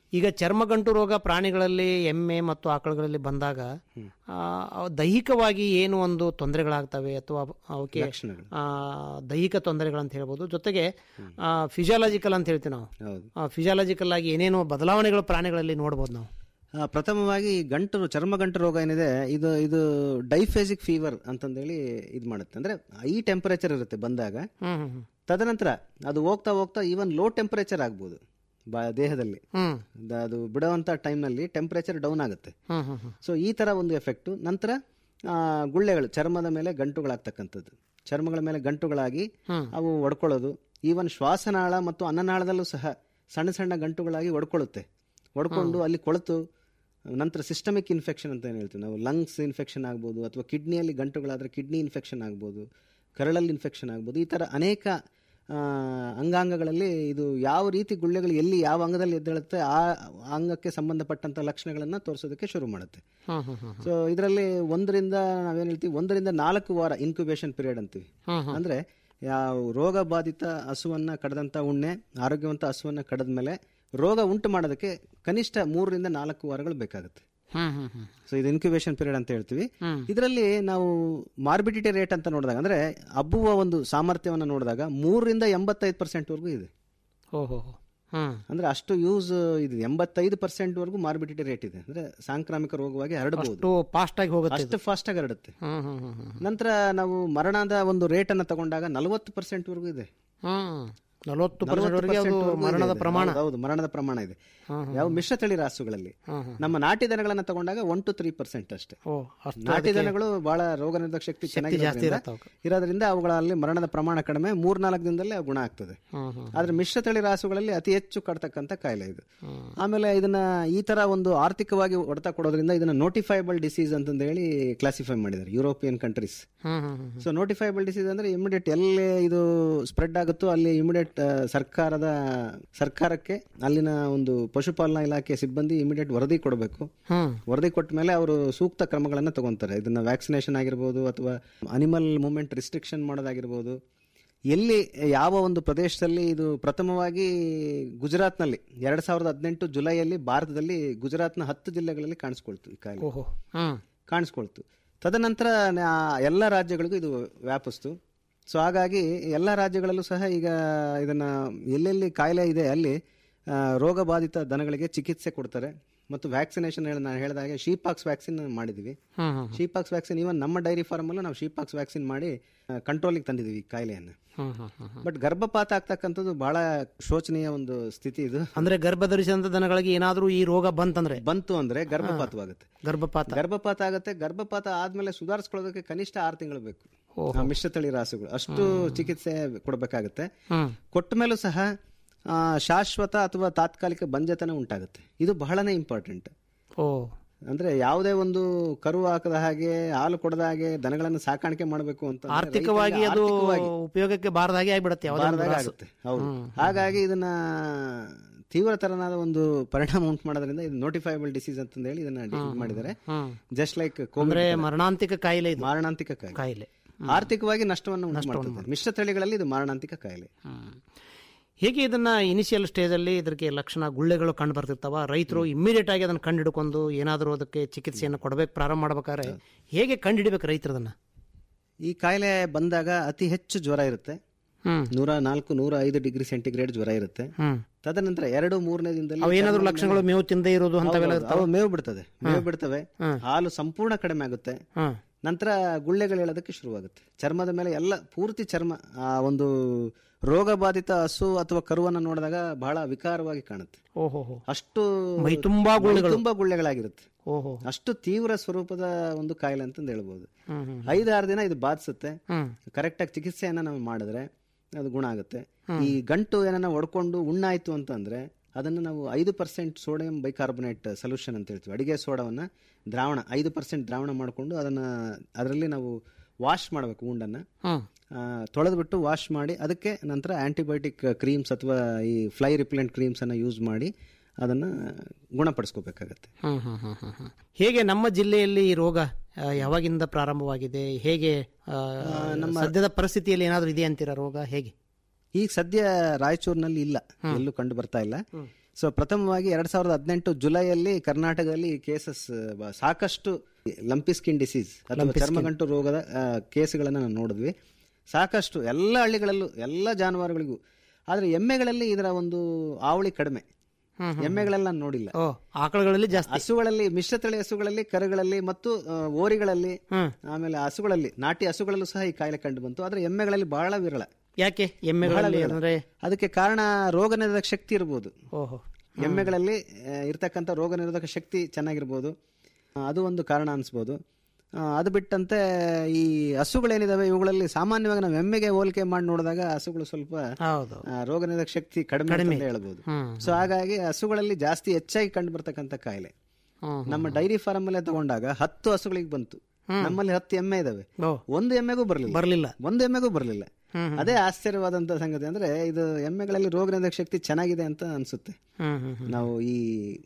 ಈಗ ಚರ್ಮಗಂಟು ರೋಗ ಪ್ರಾಣಿಗಳಲ್ಲಿ ಎಮ್ಮೆ ಮತ್ತು ಆಕಳುಗಳಲ್ಲಿ ಬಂದಾಗ ಆ, ಅವು ದೈಹಿಕವಾಗಿ ಏನು ಒಂದು ತೊಂದರೆಗಳಾಗ್ತವೆ ಅಥವಾ ಅವಕ್ಕೆ ಲಕ್ಷಣಗಳು. ಆ, ದೈಹಿಕ ತೊಂದರೆಗಳಂತ ಹೇಳ್ಬೋದು ಜೊತೆಗೆ ಫಿಸಿಯಾಲಜಿಕಲ್ ಅಂತ ಹೇಳ್ತೀವಿ ನಾವು ಹೌದು ಫಿಸಿಯಾಲಜಿಕಲ್ ಆಗಿ ಏನೇನು ಬದಲಾವಣೆಗಳು ಪ್ರಾಣಿಗಳಲ್ಲಿ ನೋಡ್ಬೋದು ನಾವು ಆ, ಪ್ರಥಮವಾಗಿ ಗಂಟು ಚರ್ಮಗಂಟು ರೋಗ ಏನಿದೆ ಇದು ಇದು ಡೈಫೇಸಿಕ್ ಫೀವರ್ ಅಂತಂದೇಳಿ ಇದು ಮಾಡುತ್ತೆ ಅಂದ್ರೆ ಈ ಟೆಂಪರೇಚರ್ ಇರುತ್ತೆ ಬಂದಾಗ ಹ್ಮ್ ಹ್ಮ್ ಹ್ಮ್. ತದನಂತರ ಅದು ಹೋಗ್ತಾ ಹೋಗ್ತಾ ಈವನ್ ಲೋ ಟೆಂಪರೇಚರ್ ಆಗ್ಬೋದು ಬಾ ದೇಹದಲ್ಲಿ ಹ್ಮ್. ದ- ಅದು ಬಿಡುವಂತ ಟೈಮ್ನಲ್ಲಿ ಟೆಂಪರೇಚರ್ ಡೌನ್ ಆಗುತ್ತೆ ಹ್ಮ್ ಹ್ಮ್ ಹ್ಮ್. ಸೊ ಈ ತರ ಒಂದು ಎಫೆಕ್ಟು ನಂತರ ಆ, ಗುಳ್ಳೆಗಳು ಚರ್ಮದ ಮೇಲೆ ಗಂಟುಗಳಾಗ್ತಕ್ಕಂಥದ್ದು ಚರ್ಮಗಳ ಮೇಲೆ ಗಂಟುಗಳಾಗಿ ಹ್ಮ್. ಅವು ಒಡ್ಕೊಳ್ಳೋದು ಈವನ್ ಶ್ವಾಸನಾಳ ಮತ್ತು ಅನ್ನನಾಳದಲ್ಲೂ ಸಹ ಸಣ್ಣ ಸಣ್ಣ ಗಂಟುಗಳಾಗಿ ಒಡ್ಕೊಳ್ಳುತ್ತೆ ಒಡ್ಕೊಂಡು ಅಲ್ಲಿ ಕೊಳೆತು ನಂತರ ಸಿಸ್ಟಮಿಕ್ ಇನ್ಫೆಕ್ಷನ್ ಅಂತ ಏನು ಹೇಳ್ತೀವಿ ನಾವು ಲಂಗ್ಸ್ ಇನ್ಫೆಕ್ಷನ್ ಆಗ್ಬೋದು ಅಥವಾ ಕಿಡ್ನಿಯಲ್ಲಿ ಗಂಟುಗಳಾದರೆ ಕಿಡ್ನಿ ಇನ್ಫೆಕ್ಷನ್ ಆಗ್ಬೋದು ಕರಳಲ್ಲಿ ಇನ್ಫೆಕ್ಷನ್ ಆಗ್ಬೋದು ಈ ಥರ ಅನೇಕ ಆ, ಅಂಗಾಂಗಗಳಲ್ಲಿ ಇದು ಯಾವ ರೀತಿ ಗುಳ್ಳೆಗಳು ಎಲ್ಲಿ ಯಾವ ಅಂಗದಲ್ಲಿ ಎದ್ದೇಳುತ್ತೆ ಆ ಅಂಗಕ್ಕೆ ಸಂಬಂಧಪಟ್ಟಂತ ಲಕ್ಷಣಗಳನ್ನು ತೋರಿಸೋದಕ್ಕೆ ಶುರು ಮಾಡುತ್ತೆ ಹ್ಮ್ ಹ್ಮ್ ಹ್ಮ್. ಸೊ ಇದರಲ್ಲಿ ಒಂದರಿಂದ ನಾವೇನು ಹೇಳ್ತೀವಿ ಒಂದರಿಂದ ನಾಲ್ಕು ವಾರ ಇನ್ಕ್ಯುಬೇಷನ್ ಪೀರಿಯಡ್ ಅಂತೀವಿ ಹ್ಮ್ ಹ್ಮ್. ಅಂದ್ರೆ ಯಾವ ರೋಗ ಬಾಧಿತ ಹಸುವನ್ನ ಕಡದಂತ ಉಣ್ಣೆ ಆರೋಗ್ಯವಂತ ಹಸುವನ್ನ ಕಡದ ಮೇಲೆ ರೋಗ ಉಂಟು ಮಾಡೋದಕ್ಕೆ ಕನಿಷ್ಠ ಮೂರರಿಂದ ನಾಲ್ಕು ವಾರಗಳು ಬೇಕಾಗುತ್ತೆ ಹ್ಮ್ ಹ್ಮ್ ಹ್ಮ್. ಸೊ ಇದು ಇನ್ಕ್ಯುಬೇಷನ್ ಪೀರಿಯಡ್ ಅಂತ ಹೇಳ್ತೀವಿ ಹ್ಮ್. ಇದರಲ್ಲಿ ನಾವು ಮಾರ್ಬಿಡಿಟಿ ರೇಟ್ ಅಂತ ನೋಡಿದಾಗ ಅಂದ್ರೆ ಹಬ್ಬುವ ಒಂದು ಸಾಮರ್ಥ್ಯವನ್ನು ನೋಡಿದಾಗ ಮೂರರಿಂದ ಎಂಬತ್ತೈದು ಪರ್ಸೆಂಟ್ ವರೆಗೂ ಇದೆ ಓಹೋ ಹ್ಮ್ ಅಂದ್ರೆ ಅಷ್ಟು ಯೂಸ್ ಇದೆ ಎಂಬತ್ತೈದು ಪರ್ಸೆಂಟ್ ವರೆಗೂ ಮಾರ್ಬಿಡಿಟಿ ರೇಟ್ ಇದೆ ಅಂದ್ರೆ ಸಾಂಕ್ರಾಮಿಕ ರೋಗವಾಗಿ ಹರಡಬಹುದು ಅಷ್ಟು ಫಾಸ್ಟ್ ಆಗಿ ಹೋಗುತ್ತೆ ಇದು. ಅಷ್ಟು ಫಾಸ್ಟ್ ಆಗಿ ಹರಡುತ್ತೆ ಹ್ಮ್ ಹ್ಮ್ ಹ್ಮ್ ಹ್ಮ್. ನಂತರ ನಾವು ಮರಣದ ಒಂದು ರೇಟ್ ಅನ್ನ ತಗೊಂಡಾಗ ನಲವತ್ತು ಪರ್ಸೆಂಟ್ ವರೆಗೂ ಇದೆ ಹ್ಮ್ ನಲವತ್ತು 40% ಪರ್ಸೆಂಟ್ ವರೆಗೆ ಅದು ವರೆಗೂ ಇದೆ ಮರಣದ ಇದು. ಪ್ರಮಾಣ ಹೌದು, ಹೌದು ಮರಣದ ಪ್ರಮಾಣ ಇದೆ ಹ್ಮ್, ಹ್ಮ್. ಯಾವ ಮಿಶ್ರತಳಿ ರಾಸುಗಳಲ್ಲಿ ಹ್ಮ್, ಹ್ಮ್. ನಮ್ಮ ನಾಟಿ ದನಗಳನ್ನ ತಗೊಂಡಾಗ ಒನ್ ಟು ತ್ರೀ ಪರ್ಸೆಂಟ್ ಅಷ್ಟೇ ಓ ಅಷ್ಟು ನಾಟಿ ಅದಕ್ಕೆ ದನಗಳು ಬಹಳ ರೋಗ ನಿರೋಧಕ ಶಕ್ತಿ ಶಕ್ತಿ ಜಾಸ್ತಿ ಚೆನ್ನಾಗಿರೋದ್ರಿಂದ ಇರುತ್ತೆ ಅವಕ್ಕೆ. ಇರೋದ್ರಿಂದ ಅವುಗಳಲ್ಲಿ ಮರಣದ ಪ್ರಮಾಣ ಕಡಿಮೆ ಮೂರ್ನಾಲ್ಕು ದಿನದಲ್ಲೇ ಅವು ಗುಣ ಆಗ್ತದೆ ಹ್ಮ್ ಹ್ಮ್ ಆದ್ರೆ ಮಿಶ್ರತಳಿ ರಾಸುಗಳಲ್ಲಿ ಅತಿ ಹೆಚ್ಚು ಕಡ್ತಕ್ಕಂಥ ಕಾಯಿಲೆ ಇದು ಆಮೇಲೆ ಇದನ್ನ ಈ ತರ ಒಂದು ಆರ್ಥಿಕವಾಗಿ ಹೊಡೆತ ಕೊಡೋದ್ರಿಂದ ಇದನ್ನ ನೋಟಿಫೈಬಲ್ ಡಿಸೀಸ್ ಅಂತಂದ ಹೇಳಿ ಕ್ಲಾಸಿಫೈ ಮಾಡಿದ್ದಾರೆ European countries hmm hmm hmm. So notifiable disease ಅಂದ್ರೆ ಇಮಿಡಿಯೇಟ್ ಎಲ್ಲಿ ಇದು ಸ್ಪ್ರೆಡ್ ಆಗುತ್ತೋ ಅಲ್ಲಿ ಇಮಿಡಿಯೇಟ್ ಸರ್ಕಾರದ ಸರ್ಕಾರಕ್ಕೆ ಅಲ್ಲಿನ ಒಂದು ಪಶುಪಾಲನಾ ಇಲಾಖೆ ಸಿಬ್ಬಂದಿ ಇಮಿಡಿಯೇಟ್ ವರದಿ ಕೊಡಬೇಕು ಹ್ಮ್ ವರದಿ ಕೊಟ್ಟ ಮೇಲೆ ಅವರು ಸೂಕ್ತ ಕ್ರಮಗಳನ್ನು ತಗೊಂತಾರೆ ಇದನ್ನ ವ್ಯಾಕ್ಸಿನೇಷನ್ ಆಗಿರ್ಬೋದು ಅಥವಾ ಅನಿಮಲ್ ಮೂವ್ಮೆಂಟ್ ರಿಸ್ಟ್ರಿಕ್ಷನ್ ಮಾಡೋದಾಗಿರ್ಬೋದು ಎಲ್ಲಿ ಯಾವ ಒಂದು ಪ್ರದೇಶದಲ್ಲಿ ಇದು ಪ್ರಥಮವಾಗಿ ಗುಜರಾತ್ನಲ್ಲಿ ಎರಡ್ ಸಾವಿರದ ಹದಿನೆಂಟು ಜುಲೈಯಲ್ಲಿ ಭಾರತದಲ್ಲಿ ಗುಜರಾತ್ನ ಹತ್ತು ಜಿಲ್ಲೆಗಳಲ್ಲಿ ಕಾಣಿಸ್ಕೊಳ್ತು ಈ ಕಾಯಿಲೆ ಓಹೋ ಹ್ಮ್ ಕಾಣಿಸ್ಕೊಳ್ತು ತದನಂತರ ನಾ- ಎಲ್ಲ ರಾಜ್ಯಗಳಿಗೂ ಇದು ವ್ಯಾಪಿಸ್ತು ಸೊ ಹಾಗಾಗಿ ಎಲ್ಲ ರಾಜ್ಯಗಳಲ್ಲೂ ಸಹ ಈಗ ಇದನ್ನ ಎಲ್ಲೆಲ್ಲಿ ಕಾಯಿಲೆ ಇದೆ ಅಲ್ಲಿ ಆ, ರೋಗ ಬಾಧಿತ ದನಗಳಿಗೆ ಚಿಕಿತ್ಸೆ ಕೊಡ್ತಾರೆ ಮತ್ತು ವ್ಯಾಕ್ಸಿನೇಷನ್ ನಾನು ಹೇಳಿದ ಹಾಗೆ ಶೀಪಾಕ್ಸ್ ವ್ಯಾಕ್ಸಿನ್ ಮಾಡಿದ್ವಿ ಹ್ಮ್ ಹ್ಮ್ ಶೀಪಾಕ್ಸ್ ವ್ಯಾಕ್ಸಿನ್ ಇವನ್ ನಮ್ಮ ಡೈರಿ ಫಾರ್ಮ್ ಅಲ್ಲೂ ನಾವು ಶೀಪಾಕ್ಸ್ ವ್ಯಾಕ್ಸಿನ್ ಮಾಡಿ ಕಂಟ್ರೋಲಿಗೆ ತಂದಿದ್ದೀವಿ ಈ ಕಾಯಿಲೆಯನ್ನು ಹ್ಮ್ ಹ್ಮ್ ಹ್ಮ್ ಹ್ಮ್. ಬಟ್ ಗರ್ಭಪಾತ ಆಗ್ತಕ್ಕಂಥದ್ದು ಬಹಳ ಶೋಚನೀಯ ಒಂದು ಸ್ಥಿತಿ ಇದು ಅಂದ್ರೆ ಗರ್ಭ ಧರಿಸಿದಂತ ದನಗಳಿಗೆ ಏನಾದ್ರೂ ಈ ರೋಗ ಬಂತಂದ್ರೆ ಬಂತು ಅಂದ್ರೆ ಗರ್ಭಪಾತವಾಗುತ್ತೆ ಗರ್ಭಪಾತ ಗರ್ಭಪಾತ ಆಗುತ್ತೆ ಗರ್ಭಪಾತ ಆದ್ಮೇಲೆ ಸುಧಾರಿಸ್ಕೊಳ್ಳೋದಕ್ಕೆ ಕನಿಷ್ಠ ಆರು ತಿಂಗಳು ಬೇಕು ಓಹೋ. ಆ ಮಿಶ್ರತಳಿ ರಾಸುಗಳು ಅಷ್ಟು ಚಿಕಿತ್ಸೆ ಕೊಡಬೇಕಾಗುತ್ತೆ ಹ್ಮ್ ಕೊಟ್ಟ ಮೇಲೂ ಸಹ ಆ, ಶಾಶ್ವತ ಅಥವಾ ತಾತ್ಕಾಲಿಕ ಬಂಜತನ ಉಂಟಾಗುತ್ತೆ ಇದು ಬಹಳನೇ ಇಂಪಾರ್ಟೆಂಟ್ ಓ ಅಂದ್ರೆ ಯಾವುದೇ ಒಂದು ಕರು ಹಾಕದ ಹಾಗೆ ಹಾಲು ಕೊಡದ ಹಾಗೆ ದನಗಳನ್ನು ಸಾಕಾಣಿಕೆ ಮಾಡಬೇಕು ಅಂತ ಆರ್ಥಿಕವಾಗಿ ಅದು ಉಪಯೋಗಕ್ಕೆ ಬಾರದ ಹಾಗೆ ಆಗ್ಬಿಡತ್ತೆ ಯಾವುದೇ ಒಂದು ರಾಸು. ಆಗುತ್ತೆ ಹೌದು ಹಾಗಾಗಿ ಇದನ್ನ ತೀವ್ರತರನಾದ ಒಂದು ಪರಿಣಾಮ ಉಂಟು ಮಾಡೋದ್ರಿಂದ ಇದು ನೋಟಿಫೈಬಲ್ ಡಿಸೀಸ್ ಅಂತ ಹೇಳಿ ಇದನ್ನ ಡಿಫೈನ್ ಮಾಡಿದ್ದಾರೆ ಹ್ಮ್. ಜಸ್ಟ್ ಲೈಕ್ ಅಂದ್ರೆ ಮರಣಾಂತಿಕ ಕಾಯಿಲೆ ಇದು ಮಾರಣಾಂತಿಕ ಕಾಯಿಲೆ ಕಾಯಿಲೆ ಆರ್ಥಿಕವಾಗಿ ನಷ್ಟವನ್ನು ಉಂಟು ಮಾಡ್ತದೆ ಮಿಶ್ರ ತಳಿಗಳಲ್ಲಿ ಇದು ಮಾರಣಾಂತಿಕ ಕಾಯಿಲೆ ಹೇಗೆ ಇದನ್ನ ಇನಿಷಿಯಲ್ ಸ್ಟೇಜ್ ಅಲ್ಲಿ ಇದಕ್ಕೆ ಲಕ್ಷಣ ಗುಳ್ಳೆಗಳು ಕಂಡು ಬರ್ತಿರ್ತಾವ ರೈತರು ಇಮಿಡಿಯೇಟ್ ಆಗಿ ಅದನ್ನ ಕಂಡು ಹಿಡ್ಕೊಂಡು ಏನಾದರೂ ಅದಕ್ಕೆ ಚಿಕಿತ್ಸೆಯನ್ನು ಕೊಡಬೇಕು ಪ್ರಾರಂಭ ಮಾಡ್ಬೇಕಾದ್ರೆ ಹೇಗೆ ಕಂಡು ಹಿಡಿಬೇಕು ರೈತರು ಅದನ್ನ ಈ ಕಾಯಿಲೆ ಬಂದಾಗ ಅತಿ ಹೆಚ್ಚು ಜ್ವರ ಇರುತ್ತೆ ಹ್ಮ್ ನೂರ ನಾಲ್ಕು ನೂರ ಐದು ಡಿಗ್ರಿ ಸೆಂಟಿಗ್ರೇಡ್ ಜ್ವರ ಇರುತ್ತೆ ಹ್ಮ್ ತದನಂತರ ಎರಡು ಮೂರನೇ ದಿನದಲ್ಲಿ ಅವು ಏನಾದ್ರು ಚರ್ಮದ ಲಕ್ಷಣಗಳು ಮೇಲೆ- ಮೇವು ತಿಂದೇ ಇರೋದು ಅಂತವೆಲ್ಲ ಹೌದು, ಇರ್ತಾವ ಅವು ಮೇವು ಬಿಡ್ತದೆ ಮೇವು ಬಿಡ್ತವೆ ಹಾಲು ಸಂಪೂರ್ಣ ಕಡಿಮೆ ಆಗುತ್ತೆ ಹ್ಮ್ ನಂತರ ಗುಳ್ಳೆಗಳು ಹೇಳೋದಕ್ಕೆ ಶುರುವಾಗುತ್ತೆ ಚರ್ಮದ ಮೇಲೆ ಎಲ್ಲ ಪೂರ್ತಿ ಚರ್ಮ ಆ ಒಂದು ರೋಗ ಬಾಧಿತ ಹಸು ಅಥವಾ ಕರುವನ್ನು ನೋಡಿದಾಗ ಬಹಳ ವಿಕಾರವಾಗಿ ಕಾಣುತ್ತೆ ಓಹೋ ಅಷ್ಟು ಮೈ ತುಂಬಾ ಗುಳ್ಳೆಗಳು. ಮೈ ತುಂಬಾ ಗುಳ್ಳೆಗಳಾಗಿರುತ್ತೆ ಓಹೋ ಅಷ್ಟು ತೀವ್ರ ಸ್ವರೂಪದ ಒಂದು ಕಾಯಿಲೆ ಅಂತಂದು ಹೇಳ್ಬೋದು ಹ್ಮ್ ಹ್ಮ್ ಐದಾರು ದಿನ ಇದು ಬಾಧಿಸುತ್ತೆ ಹ್ಮ್ ಕರೆಕ್ಟಾಗಿ ಚಿಕಿತ್ಸೆಯನ್ನ ನಾವು ಮಾಡಿದ್ರೆ ಅದು ಗುಣ ಆಗುತ್ತೆ ಈ ಗಂಟು ಏನನ್ನ ಒಡ್ಕೊಂಡು ಉಣ್ಣಾಯ್ತು ಅಂತಂದ್ರೆ ಅದನ್ನು ನಾವು ಐದು ಪರ್ಸೆಂಟ್ ಸೋಡಿಯಂ ಬೈಕಾರ್ಬೊನೇಟ್ ಸೊಲ್ಯೂಷನ್ ಅಂತ ಹೇಳ್ತೀವಿ ಅಡಿಗೆ ಸೋಡವನ್ನ ದ್ರಾವಣ ಐದು ಪರ್ಸೆಂಟ್ ದ್ರಾವಣ ಮಾಡಿಕೊಂಡು ಅದನ್ನ ಅದರಲ್ಲಿ ನಾವು ವಾಶ್ ಮಾಡಬೇಕು ಉಂಡನ್ನ ಹ್ಮ್ ತೊಳೆದ್ಬಿಟ್ಟು ವಾಶ್ ಮಾಡಿ ಅದಕ್ಕೆ ನಂತರ ಆಂಟಿಬಯೋಟಿಕ್ ಕ್ರೀಮ್ಸ್ ಅಥವಾ ಈ ಫ್ಲೈ ರಿಪ್ಲೆಂಟ್ ಕ್ರೀಮ್ಸ್ ಅನ್ನ ಯೂಸ್ ಮಾಡಿ ಅದನ್ನ ಗುಣಪಡಿಸ್ಕೋಬೇಕಾಗತ್ತೆ ಹ್ಮ್ ಹ್ಮ್ ಹ್ಮ್ ಹ್ಮ್ ಹ್ಮ್. ಹೇಗೆ ನಮ್ಮ ಜಿಲ್ಲೆಯಲ್ಲಿ ಈ ರೋಗ ಆ, ಯಾವಾಗಿಂದ ಪ್ರಾರಂಭವಾಗಿದೆ ಹೇಗೆ ಆ, ಸದ್ಯದ ಪರಿಸ್ಥಿತಿಯಲ್ಲಿ ಏನಾದರೂ ಇದೆ ಅಂತೀರಾ ರೋಗ ಹೇಗೆ ಈಗ ಸದ್ಯ ರಾಯಚೂರಿನಲ್ಲಿ ಇಲ್ಲ ಎಲ್ಲೂ ಕಂಡು ಬರ್ತಾ ಇಲ್ಲ ಸೊ ಪ್ರಥಮವಾಗಿ ಎರಡ್ ಸಾವಿರದ ಹದಿನೆಂಟು ಜುಲೈಯಲ್ಲಿ ಕರ್ನಾಟಕದಲ್ಲಿ ಕೇಸಸ್ ಸಾಕಷ್ಟು ಲಂಪಿ ಸ್ಕಿನ್ ಡಿಸೀಸ್ ಅಥವಾ Lumpy skin. ಚರ್ಮಗಂಟು ರೋಗದ ಕೇಸ್ಗಳನ್ನು ನಾವು ನೋಡಿದ್ವಿ ಸಾಕಷ್ಟು ಎಲ್ಲ ಹಳ್ಳಿಗಳಲ್ಲೂ ಎಲ್ಲ ಜಾನುವಾರುಗಳಿಗೂ ಆದರೆ ಎಮ್ಮೆಗಳಲ್ಲಿ ಇದರ ಒಂದು ಆವಳಿ ಕಡಿಮೆ ಹ್ಮ್, ಹ್ಮ್. ಎಮ್ಮೆಗಳೆಲ್ಲ ನಾನು ನೋಡಿಲ್ಲ ಓ ಆಕಳುಗಳಲ್ಲಿ ಜಾಸ್ತಿ ಹಸುಗಳಲ್ಲಿ ಮಿಶ್ರತಳಿ ಹಸುಗಳಲ್ಲಿ ಕರುಗಳಲ್ಲಿ ಮತ್ತು ಆ, ಓರಿಗಳಲ್ಲಿ ಹ್ಮ್. ಆಮೇಲೆ ಹಸುಗಳಲ್ಲಿ ನಾಟಿ ಹಸುಗಳಲ್ಲೂ ಸಹ ಈ ಕಾಯಿಲೆ ಕಂಡು ಬಂತು ಆದರೆ ಎಮ್ಮೆಗಳಲ್ಲಿ ಬಹಳ ವಿರಳ ಯಾಕೆ ಬಹಳ ಎಮ್ಮೆಗಳಲ್ಲಿ ವಿರಳ. ಅಂದ್ರೆ ಅದಕ್ಕೆ ಕಾರಣ ರೋಗ ನಿರೋಧಕ ಶಕ್ತಿ ಇರ್ಬೋದು ಓಹೋ ಎಮ್ಮೆಗಳಲ್ಲಿ ಆ, ಇರ್ತಕ್ಕಂಥ ರೋಗ ನಿರೋಧಕ ಶಕ್ತಿ ಚೆನ್ನಾಗಿರ್ಬೋದು ಆ, ಅದು ಒಂದು ಕಾರಣ ಅನಿಸ್ಬೋದು ಆ, ಅದು ಬಿಟ್ಟಂತೆ ಈ ಹಸುಗಳೇನಿದಾವೆ ಇವುಗಳಲ್ಲಿ ಸಾಮಾನ್ಯವಾಗಿ ನಾವು ಎಮ್ಮೆಗೆ ಹೋಲಿಕೆ ಮಾಡಿ ನೋಡಿದಾಗ ಹಸುಗಳು ಸ್ವಲ್ಪ ಹೌದು ಆ, ರೋಗ ನಿರೋಧಕ ಶಕ್ತಿ ಕಡಿಮೆ ಕಡಿಮೆ. ಅಂತ ಹೇಳ್ಬೋದು ಹ್ಮ್. ಸೊ ಹಾಗಾಗಿ ಹಸುಗಳಲ್ಲಿ ಜಾಸ್ತಿ ಹೆಚ್ಚಾಗಿ ಕಂಡು ಬರ್ತಕ್ಕಂಥ ಕಾಯಿಲೆ ಹ್ಮ್, ನಮ್ಮ ಡೈರಿ ಫಾರ್ಮ್ ಅಲ್ಲೇ ತಗೊಂಡಾಗ ಹತ್ತು ಹಸುಗಳಿಗೆ ಬಂತು ನಮ್ಮಲ್ಲಿ ಹತ್ತು ಎಮ್ಮೆ ಇದಾವೆ ಓ. ಒಂದು ಎಮ್ಮೆಗೂ ಬರಲಿಲ್ಲ ಬರ್ಲಿಲ್ಲ ಒಂದು ಎಮ್ಮೆಗೂ ಬರಲಿಲ್ಲ ಹ್ಮ್, ಹ್ಮ್. ಅದೇ ಆಶ್ಚರ್ಯವಾದಂತ ಸಂಗತಿ ಅಂದ್ರೆ ಇದು ಎಮ್ಮೆಗಳಲ್ಲಿ ರೋಗ ನಿರೋಧಕ ಶಕ್ತಿ ಚೆನ್ನಾಗಿದೆ ಅಂತ ಅನ್ಸುತ್ತೆ ಹ್ಮ್ ಹ್ಮ್ ಹ್ಮ್. ನಾವು ಈ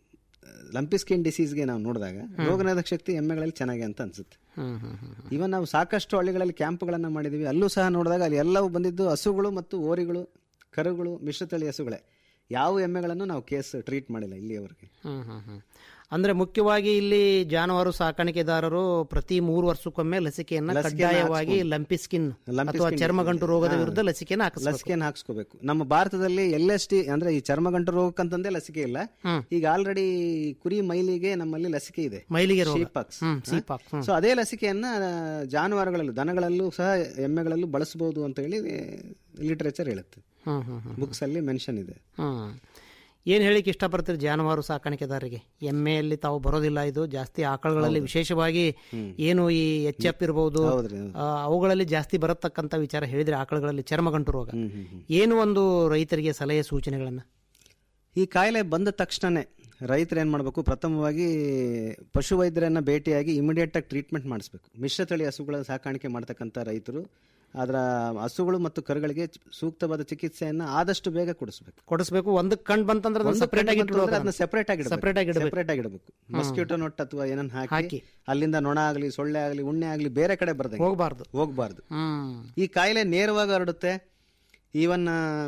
ಲಂಪಿ ಸ್ಕಿನ್ ಡಿಸೀಸ್ಗೆ ನಾವು ನೋಡಿದಾಗ ರೋಗ ನಿರೋಧಕ ಶಕ್ತಿ ಎಮ್ಮೆಗಳಲ್ಲಿ ಚೆನ್ನಾಗಿ ಅಂತ ಅನ್ಸುತ್ತೆ ಹ್ಮ್ ಹ್ಮ್ ಹ್ಮ್ ಹ್ಮ್. ಇವನ್ ನಾವು ಸಾಕಷ್ಟು ಹಳ್ಳಿಗಳಲ್ಲಿ ಕ್ಯಾಂಪ್ಗಳನ್ನ ಮಾಡಿದೀವಿ ಅಲ್ಲೂ ಸಹ ನೋಡಿದಾಗ ಅಲ್ಲಿ ಎಲ್ಲವೂ ಬಂದಿದ್ದು ಹಸುಗಳು ಮತ್ತು ಓರಿಗಳು ಕರುಗಳು ಮಿಶ್ರತಳಿ ಹಸುಗಳೇ ಯಾವ ಎಮ್ಮೆಗಳನ್ನು ನಾವು ಕೇಸ್ ಟ್ರೀಟ್ ಮಾಡಿಲ್ಲ ಇಲ್ಲಿಯವರೆಗೆ ಹ್ಮ್ ಹ್ಮ್ ಹ್ಮ್. ಅಂದ್ರೆ ಮುಖ್ಯವಾಗಿ ಇಲ್ಲಿ ಜಾನುವಾರು ಸಾಕಾಣಿಕೆದಾರರು ಪ್ರತಿ ಮೂರು ವರ್ಷಕ್ಕೊಮ್ಮೆ ಲಸಿಕೆಯನ್ನ ಲಸಿಕೆಯನ್ನ ಕಡ್ಡಾಯವಾಗಿ ಹಾಕ್ಸ್ಕೊಂಡು. ಲಂಪಿ ಸ್ಕಿನ್ ಲಂಪಿ ಅಥವಾ skin ಚರ್ಮಗಂಟು ರೋಗದ ಹಾ. ವಿರುದ್ಧ ಲಸಿಕೆಯನ್ನು ಹಾಕಿಸ್ಬೇಕು ಲಸಿಕೆಯನ್ನು ಹಾಕ್ಸ್ಕೋಬೇಕು ನಮ್ಮ ಭಾರತದಲ್ಲಿ ಎಲ್ ಎಸ್ ಟಿ ಅಂದ್ರೆ ಈ ಚರ್ಮಗಂಟು ರೋಗಕ್ಕಂತಂದೇ ಲಸಿಕೆ ಇಲ್ಲ ಹ್ಮ್. ಈಗ ಆಲ್ರೆಡಿ ಕುರಿ ಮೈಲಿಗೆ ನಮ್ಮಲ್ಲಿ ಲಸಿಕೆ ಇದೆ ಮೈಲಿಗೆ ರೋಗ. Sheep pox hmm, sheep pox, hmm. So ಅದೇ ಲಸಿಕೆಯನ್ನ ಜಾನುವಾರುಗಳಲ್ಲೂ ದನಗಳಲ್ಲೂ ಸಹ ಎಮ್ಮೆಗಳಲ್ಲೂ ಬಳಸಬಹುದು ಅಂತ ಹೇಳಿ ಲಿಟರೇಚರ್ ಹೇಳುತ್ತೆ ಹ್ಮ್ ಹ್ಮ್ ಹ್ಮ್. ಬುಕ್ಸ್ ಅಲ್ಲಿ ಮೆನ್ಷನ್ ಇದೆ ಹ್ಮ್ ಏನ್ ಹೇಳಿಕ್ಕೆ ಇಷ್ಟಪಡ್ತೀರಿ ಜಾನುವಾರು ಸಾಕಾಣಿಕೆದಾರರಿಗೆ ಎಮ್ಮೆಯಲ್ಲಿ ತಾವು ಬರೋದಿಲ್ಲ ಇದು ಜಾಸ್ತಿ ಆಕಳುಗಳಲ್ಲಿ ವಿಶೇಷವಾಗಿ ಏನು ಈ ಎಚ್ ಎಫ್ ಇರಬಹುದು ಹೌದ್ರಿ, ಹೌದು. ಅವುಗಳಲ್ಲಿ ಜಾಸ್ತಿ ಬರತಕ್ಕಂತ ವಿಚಾರ ಹೇಳಿದ್ರೆ ಆಕಳುಗಳಲ್ಲಿ ಚರ್ಮಗಂಟು ರೋಗ ಏನು ಒಂದು ರೈತರಿಗೆ ಸಲಹೆ ಸೂಚನೆಗಳನ್ನ ಈ ಕಾಯಿಲೆ ಬಂದ ತಕ್ಷಣನೇ ರೈತರು ಏನು ಮಾಡಬೇಕು ಪ್ರಥಮವಾಗಿ ಪಶುವೈದ್ಯರನ್ನ ಭೇಟಿಯಾಗಿ ಇಮಿಡಿಯೇಟ್ ಆಗಿ ಟ್ರೀಟ್ಮೆಂಟ್ ಮಾಡಿಸ್ಬೇಕು ಮಿಶ್ರತಳಿ ಹಸುಗಳ ಸಾಕಾಣಿಕೆ ಮಾಡ್ತಕ್ಕಂಥ ರೈತರು ಅದರ ಹಸುಗಳು ಮತ್ತು ಕರುಗಳಿಗೆ ಸೂಕ್ತವಾದ ಚಿಕಿತ್ಸೆಯನ್ನ ಆದಷ್ಟು ಬೇಗ ಕೊಡಿಸ್ಬೇಕು ಕೊಡಿಸ್ಬೇಕು ಒಂದು ಕಂಡು ಬಂತಂದ್ರೆ ಅದನ್ನ ಸಪರೇಟ್ ಆಗಿ ಇಟ್ಬಿಡೋದು ಅದನ್ನ ಸೆಪರೇಟ್ ಆಗಿ ಸಪರೇಟ್ ಆಗಿ ಇಡಬೇಕು ಸೆಪರೇಟ್ ಆಗಿ ಇಡಬೇಕು ಮಸ್ಕಿಟೋ ನೊಟ್ ಅಥವಾ ಏನನ್ನ ಹಾಕಿ ಹಾಕಿ. ಅಲ್ಲಿಂದ ನೊಣ ಆಗಲಿ ಸೊಳ್ಳೆ ಆಗಲಿ ಉಣ್ಣೆ ಆಗಲಿ ಬೇರೆ ಕಡೆ ಬರ್ದಂಗೆ ಹೋಗಬಾರ್ದು ಹೋಗಬಾರ್ದು ಹ್ಮ್ ಈ ಕಾಯಿಲೆ ನೇರವಾಗಿ ಹರಡುತ್ತೆ ಈವನ್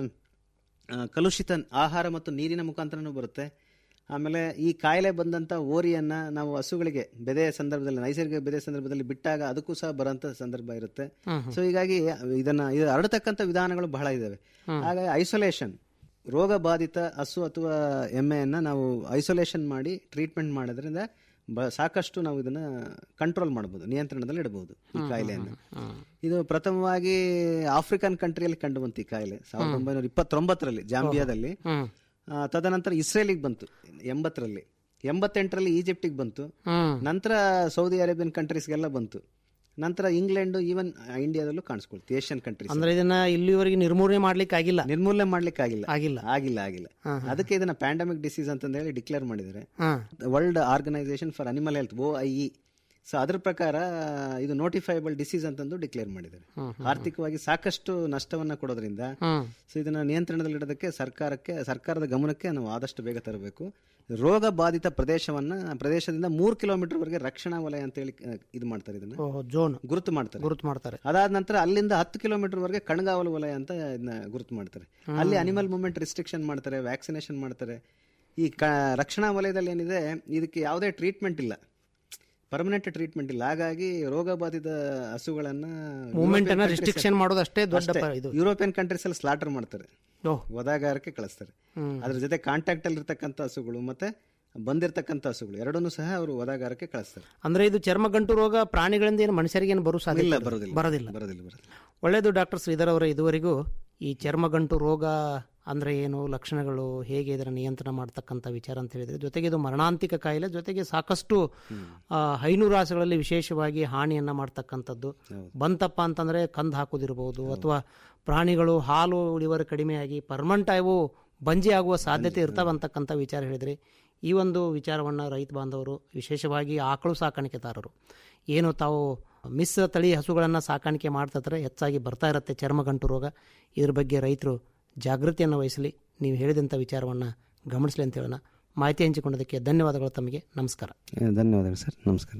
ಕಲುಷಿತ ಆಹಾರ ಮತ್ತು ನೀರಿನ ಮುಖಾಂತರನೂ ಬರುತ್ತೆ ಆಮೇಲೆ ಈ ಕಾಯಿಲೆ ಬಂದಂತ ಓರಿಯನ್ನ ನಾವು ಹಸುಗಳಿಗೆ ಬೆದೆಯ ಸಂದರ್ಭದಲ್ಲಿ ನೈಸರ್ಗಿಕ ಬೆದೆ ಸಂದರ್ಭದಲ್ಲಿ ಬಿಟ್ಟಾಗ ಅದಕ್ಕೂ ಸಹ ಬರೋಂಥ ಸಂದರ್ಭ ಇರುತ್ತೆ ಸೊ ಹೀಗಾಗಿ ಇದನ್ನ ಇದು ಹರಡತಕ್ಕಂಥ ವಿಧಾನಗಳು ಬಹಳ ಇದಾವೆ ಹಾಗಾಗಿ ಐಸೋಲೇಷನ್ ರೋಗ ಬಾಧಿತ ಹಸು ಅಥವಾ ಎಮ್ಮೆಯನ್ನ ನಾವು ಐಸೋಲೇಷನ್ ಮಾಡಿ ಟ್ರೀಟ್ಮೆಂಟ್ ಮಾಡೋದ್ರಿಂದ ಬ ಸಾಕಷ್ಟು ನಾವು ಇದನ್ನ ಕಂಟ್ರೋಲ್ ಮಾಡಬಹುದು ನಿಯಂತ್ರಣದಲ್ಲಿ ಇಡಬಹುದು ಈ ಕಾಯಿಲೆಯನ್ನು ಇದು ಪ್ರಥಮವಾಗಿ ಆಫ್ರಿಕನ್ ಕಂಟ್ರಿಯಲ್ಲಿ ಕಂಡು ಬಂತು ಈ ಕಾಯಿಲೆ ಸಾವಿರದ ಒಂಬೈನೂರ ಇಪ್ಪತ್ತೊಂಬತ್ತರಲ್ಲಿ ಜಾಂಬಿಯಾದಲ್ಲಿ ಹ್ಮ್ ಆ, ತದನಂತರ ಇಸ್ರೇಲಿಗೆ ಬಂತು ಎಂಬತ್ತರಲ್ಲಿ ಎಂಬತ್ತೆಂಟರಲ್ಲಿ ಈಜಿಪ್ಟಿಗೆ ಬಂತು ಹ್ಮ್ ನಂತರ ಸೌದಿ ಅರೇಬಿಯನ್ ಕಂಟ್ರೀಸ್ಗೆಲ್ಲ ಬಂತು ನಂತರ ಇಂಗ್ಲೆಂಡ್ ಈವನ್ ಇಂಡಿಯಾದಲ್ಲೂ ಕಾಣಿಸ್ಕೊಳ್ತು ಏಷ್ಯನ್ ಕಂಟ್ರೀಸ್ ಅಂದ್ರೆ ಇದನ್ನ ಇಲ್ಲಿವರೆಗೆ ನಿರ್ಮೂಲನೆ ಮಾಡ್ಲಿಕ್ಕೆ ಆಗಿಲ್ಲ ನಿರ್ಮೂಲನೆ ಮಾಡ್ಲಿಕ್ಕೆ ಆಗಿಲ್ಲ ಆಗಿಲ್ಲ ಆಗಿಲ್ಲ ಆಗಿಲ್ಲ ಅದಕ್ಕೆ ಇದನ್ನ ಪ್ಯಾಂಡಮಿಕ್ ಡಿಸೀಸ್ ಅಂತ ಹೇಳಿ ಡಿಕ್ಲೇರ್ ಮಾಡಿದ್ದಾರೆ ಹಾ world organisation for animal health O I E so ಅದ್ರ ಪ್ರಕಾರ ಇದು ನೋಟಿಫೈಬಲ್ ಡಿಸೀಸ್ ಅಂತಂದು ಡಿಕ್ಲೇರ್ ಮಾಡಿದ್ದಾರೆ ಆರ್ಥಿಕವಾಗಿ ಸಾಕಷ್ಟು ನಷ್ಟವನ್ನ ಕೊಡೋದ್ರಿಂದ ಹ್ಮ್ ಸೊ ಇದನ್ನ ನಿಯಂತ್ರಣದಲ್ಲಿಡೋದಕ್ಕೆ ಸರ್ಕಾರಕ್ಕೆ ಸರ್ಕಾರದ ಗಮನಕ್ಕೆ ನಾವು ಆದಷ್ಟು ಬೇಗ ತರಬೇಕು ರೋಗ ಬಾಧಿತ ಪ್ರದೇಶವನ್ನ ಪ್ರದೇಶದಿಂದ ಮೂರು ಕಿಲೋಮೀಟರ್ ವರೆಗೆ ರಕ್ಷಣಾ ವಲಯ ಅಂತ ಹೇಳಿ ಆ, ಇದು ಮಾಡ್ತಾರೆ ಇದನ್ನ ಓಹೋ ಜೋನ್ ಗುರುತು ಮಾಡ್ತಾರೆ ಗುರುತು ಮಾಡ್ತಾರೆ ಅದಾದ ನಂತರ ಅಲ್ಲಿಂದ ಹತ್ತು ಕಿಲೋಮೀಟರ್ ವರೆಗೆ ಕಣ್ಗಾವಲು ವಲಯ ಅಂತ ಇದನ್ನ ಗುರುತು ಮಾಡ್ತಾರೆ ಅಲ್ಲಿ ಅನಿಮಲ್ ಮೂವ್ಮೆಂಟ್ ರಿಸ್ಟ್ರಿಕ್ಷನ್ ಮಾಡ್ತಾರೆ ವ್ಯಾಕ್ಸಿನೇಷನ್ ಮಾಡ್ತಾರೆ ಈ ಕ ರಕ್ಷಣಾ ವಲಯದಲ್ಲಿ ಏನಿದೆ ಇದಕ್ಕೆ ಯಾವುದೇ ಟ್ರೀಟ್ಮೆಂಟ್ ಇಲ್ಲ ಪರ್ಮನೆಂಟ್ ಟ್ರೀಟ್ಮೆಂಟ್ ಇಲ್ಲ ಹಾಗಾಗಿ ರೋಗ ಬಾಧಿತ ಹಸುಗಳನ್ನ ಮೂವ್ಮೆಂಟ್ ಅನ್ನ ಯುರೋಪಿಯನ್ ರಿಸ್ಟ್ರಿಕ್ಷನ್ ಮಾಡೋದು ಅಷ್ಟೇ ದೊಡ್ಡ ಅಷ್ಟೇ. ಪ- ಇದು ಯುರೋಪಿಯನ್ ಕಂಟ್ರೀಸ್ ಅಲ್ಲಿ ಸ್ಲಾಟರ್ ಮಾಡ್ತಾರೆ ಓಹ್ ಒದಾಗಾರಕ್ಕೆ ಕಳಿಸ್ತಾರೆ ಹ್ಮ್. ಅದ್ರ ಜೊತೆ ಕಾಂಟ್ಯಾಕ್ಟ್ ಅಲ್ಲಿ ಇರ್ತಕ್ಕಂಥ ಹಸುಗಳು ಮತ್ತೆ ಬಂದಿರತಕ್ಕಂಥ ಹಸುಗಳು ಎರಡನ್ನೂ ಸಹ ಅವರು ಒದಾಗಾರಕ್ಕೆ ಕಳಿಸ್ತಾರೆ ಅಂದ್ರೆ ಇದು ಚರ್ಮಗಂಟು ರೋಗ ಪ್ರಾಣಿಗಳಿಂದ ಏನು ಮನುಷ್ಯರಿಗೆ ಏನು ಬರೋ ಸಾಧ್ಯತೆ ಇಲ್ಲ ಇಲ್ಲ? ಬರೋದಿಲ್ಲ ಬರೋದಿಲ್ಲ ಬರೋದಿಲ್ಲ ಬರೋದಿಲ್ಲ ಒಳ್ಳೆಯದು ಡಾಕ್ಟರ್ ಶ್ರೀಧರ್ ಅವರೇ ಇದುವರೆಗೂ ಈ ಚರ್ಮಗಂಟು ರೋಗ ಅಂದ್ರೆ ಏನು ಲಕ್ಷಣಗಳು ಹೇಗೆ ಇದರ ನಿಯಂತ್ರಣ ಮಾಡ್ತಕ್ಕಂಥ ವಿಚಾರ ಅಂತ ಹೇಳಿದ್ರೆ ಜೊತೆಗೆ ಇದು ಮರಣಾಂತಿಕ ಕಾಯಿಲೆ ಜೊತೆಗೆ ಸಾಕಷ್ಟು ಆ, ಹೈನುರಾಸುಗಳಲ್ಲಿ ವಿಶೇಷವಾಗಿ ಹಾನಿಯನ್ನ ಮಾಡ್ತಕ್ಕಂಥದ್ದು ಬಂತಪ್ಪ ಅಂತಂದ್ರೆ ಕಂದು ಹಾಕೋದಿರ್ಬೋದು ಅಥವಾ ಪ್ರಾಣಿಗಳು ಹಾಲು ಇಳುವರಿ ಕಡಿಮೆಯಾಗಿ ಪರ್ಮನೆಂಟ್ ಅವು ಬಂಜಿ ಆಗುವ ಸಾಧ್ಯತೆ ಇರ್ತಾವೆ ಅಂತಕ್ಕಂಥ ವಿಚಾರ ಹೇಳಿದ್ರಿ ಈ ಒಂದು ವಿಚಾರವನ್ನು ರೈತ ಬಾಂಧವರು ವಿಶೇಷವಾಗಿ ಆಕಳು ಸಾಕಾಣಿಕೆದಾರರು ಏನು ತಾವು ಮಿಶ್ರ ತಳಿ ಹಸುಗಳನ್ನು ಸಾಕಾಣಿಕೆ ಮಾಡ್ತಿದ್ರೆ ಹೆಚ್ಚಾಗಿ ಬರ್ತಾ ಇರುತ್ತೆ ಚರ್ಮಗಂಟು ರೋಗ ಇದ್ರ ಬಗ್ಗೆ ರೈತರು ಜಾಗೃತಿಯನ್ನು ವಹಿಸಲಿ ನೀವು ಹೇಳಿದಂಥ ವಿಚಾರವನ್ನು ಗಮನಿಸಲಿ ಅಂತ ಹೇಳೋಣ ಮಾಹಿತಿ ಹಂಚಿಕೊಂಡದಕ್ಕೆ ಧನ್ಯವಾದಗಳು ತಮಗೆ ನಮಸ್ಕಾರ ಏ, ಧನ್ಯವಾದಗಳು ಸರ್ ನಮಸ್ಕಾರ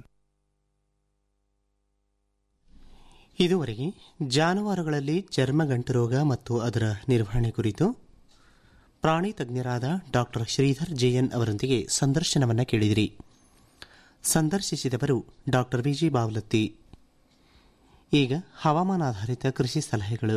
ಇದುವರೆಗೆ ಜಾನುವಾರುಗಳಲ್ಲಿ ಚರ್ಮಗಂಟು ರೋಗ ಮತ್ತು ಅದರ ನಿರ್ವಹಣೆ ಕುರಿತು ಪ್ರಾಣಿ ತಜ್ಞರಾದ ಡಾಕ್ಟರ್ ಶ್ರೀಧರ್ ಜೆಎನ್ ಅವರೊಂದಿಗೆ ಸಂದರ್ಶನವನ್ನು ಕೇಳಿದಿರಿ ಸಂದರ್ಶಿಸಿದವರು ಡಾಕ್ಟರ್ ವಿಜಿ ಬಾವಲತ್ತಿ ಈಗ ಹವಾಮಾನಾಧಾರಿತ ಕೃಷಿ ಸಲಹೆಗಳು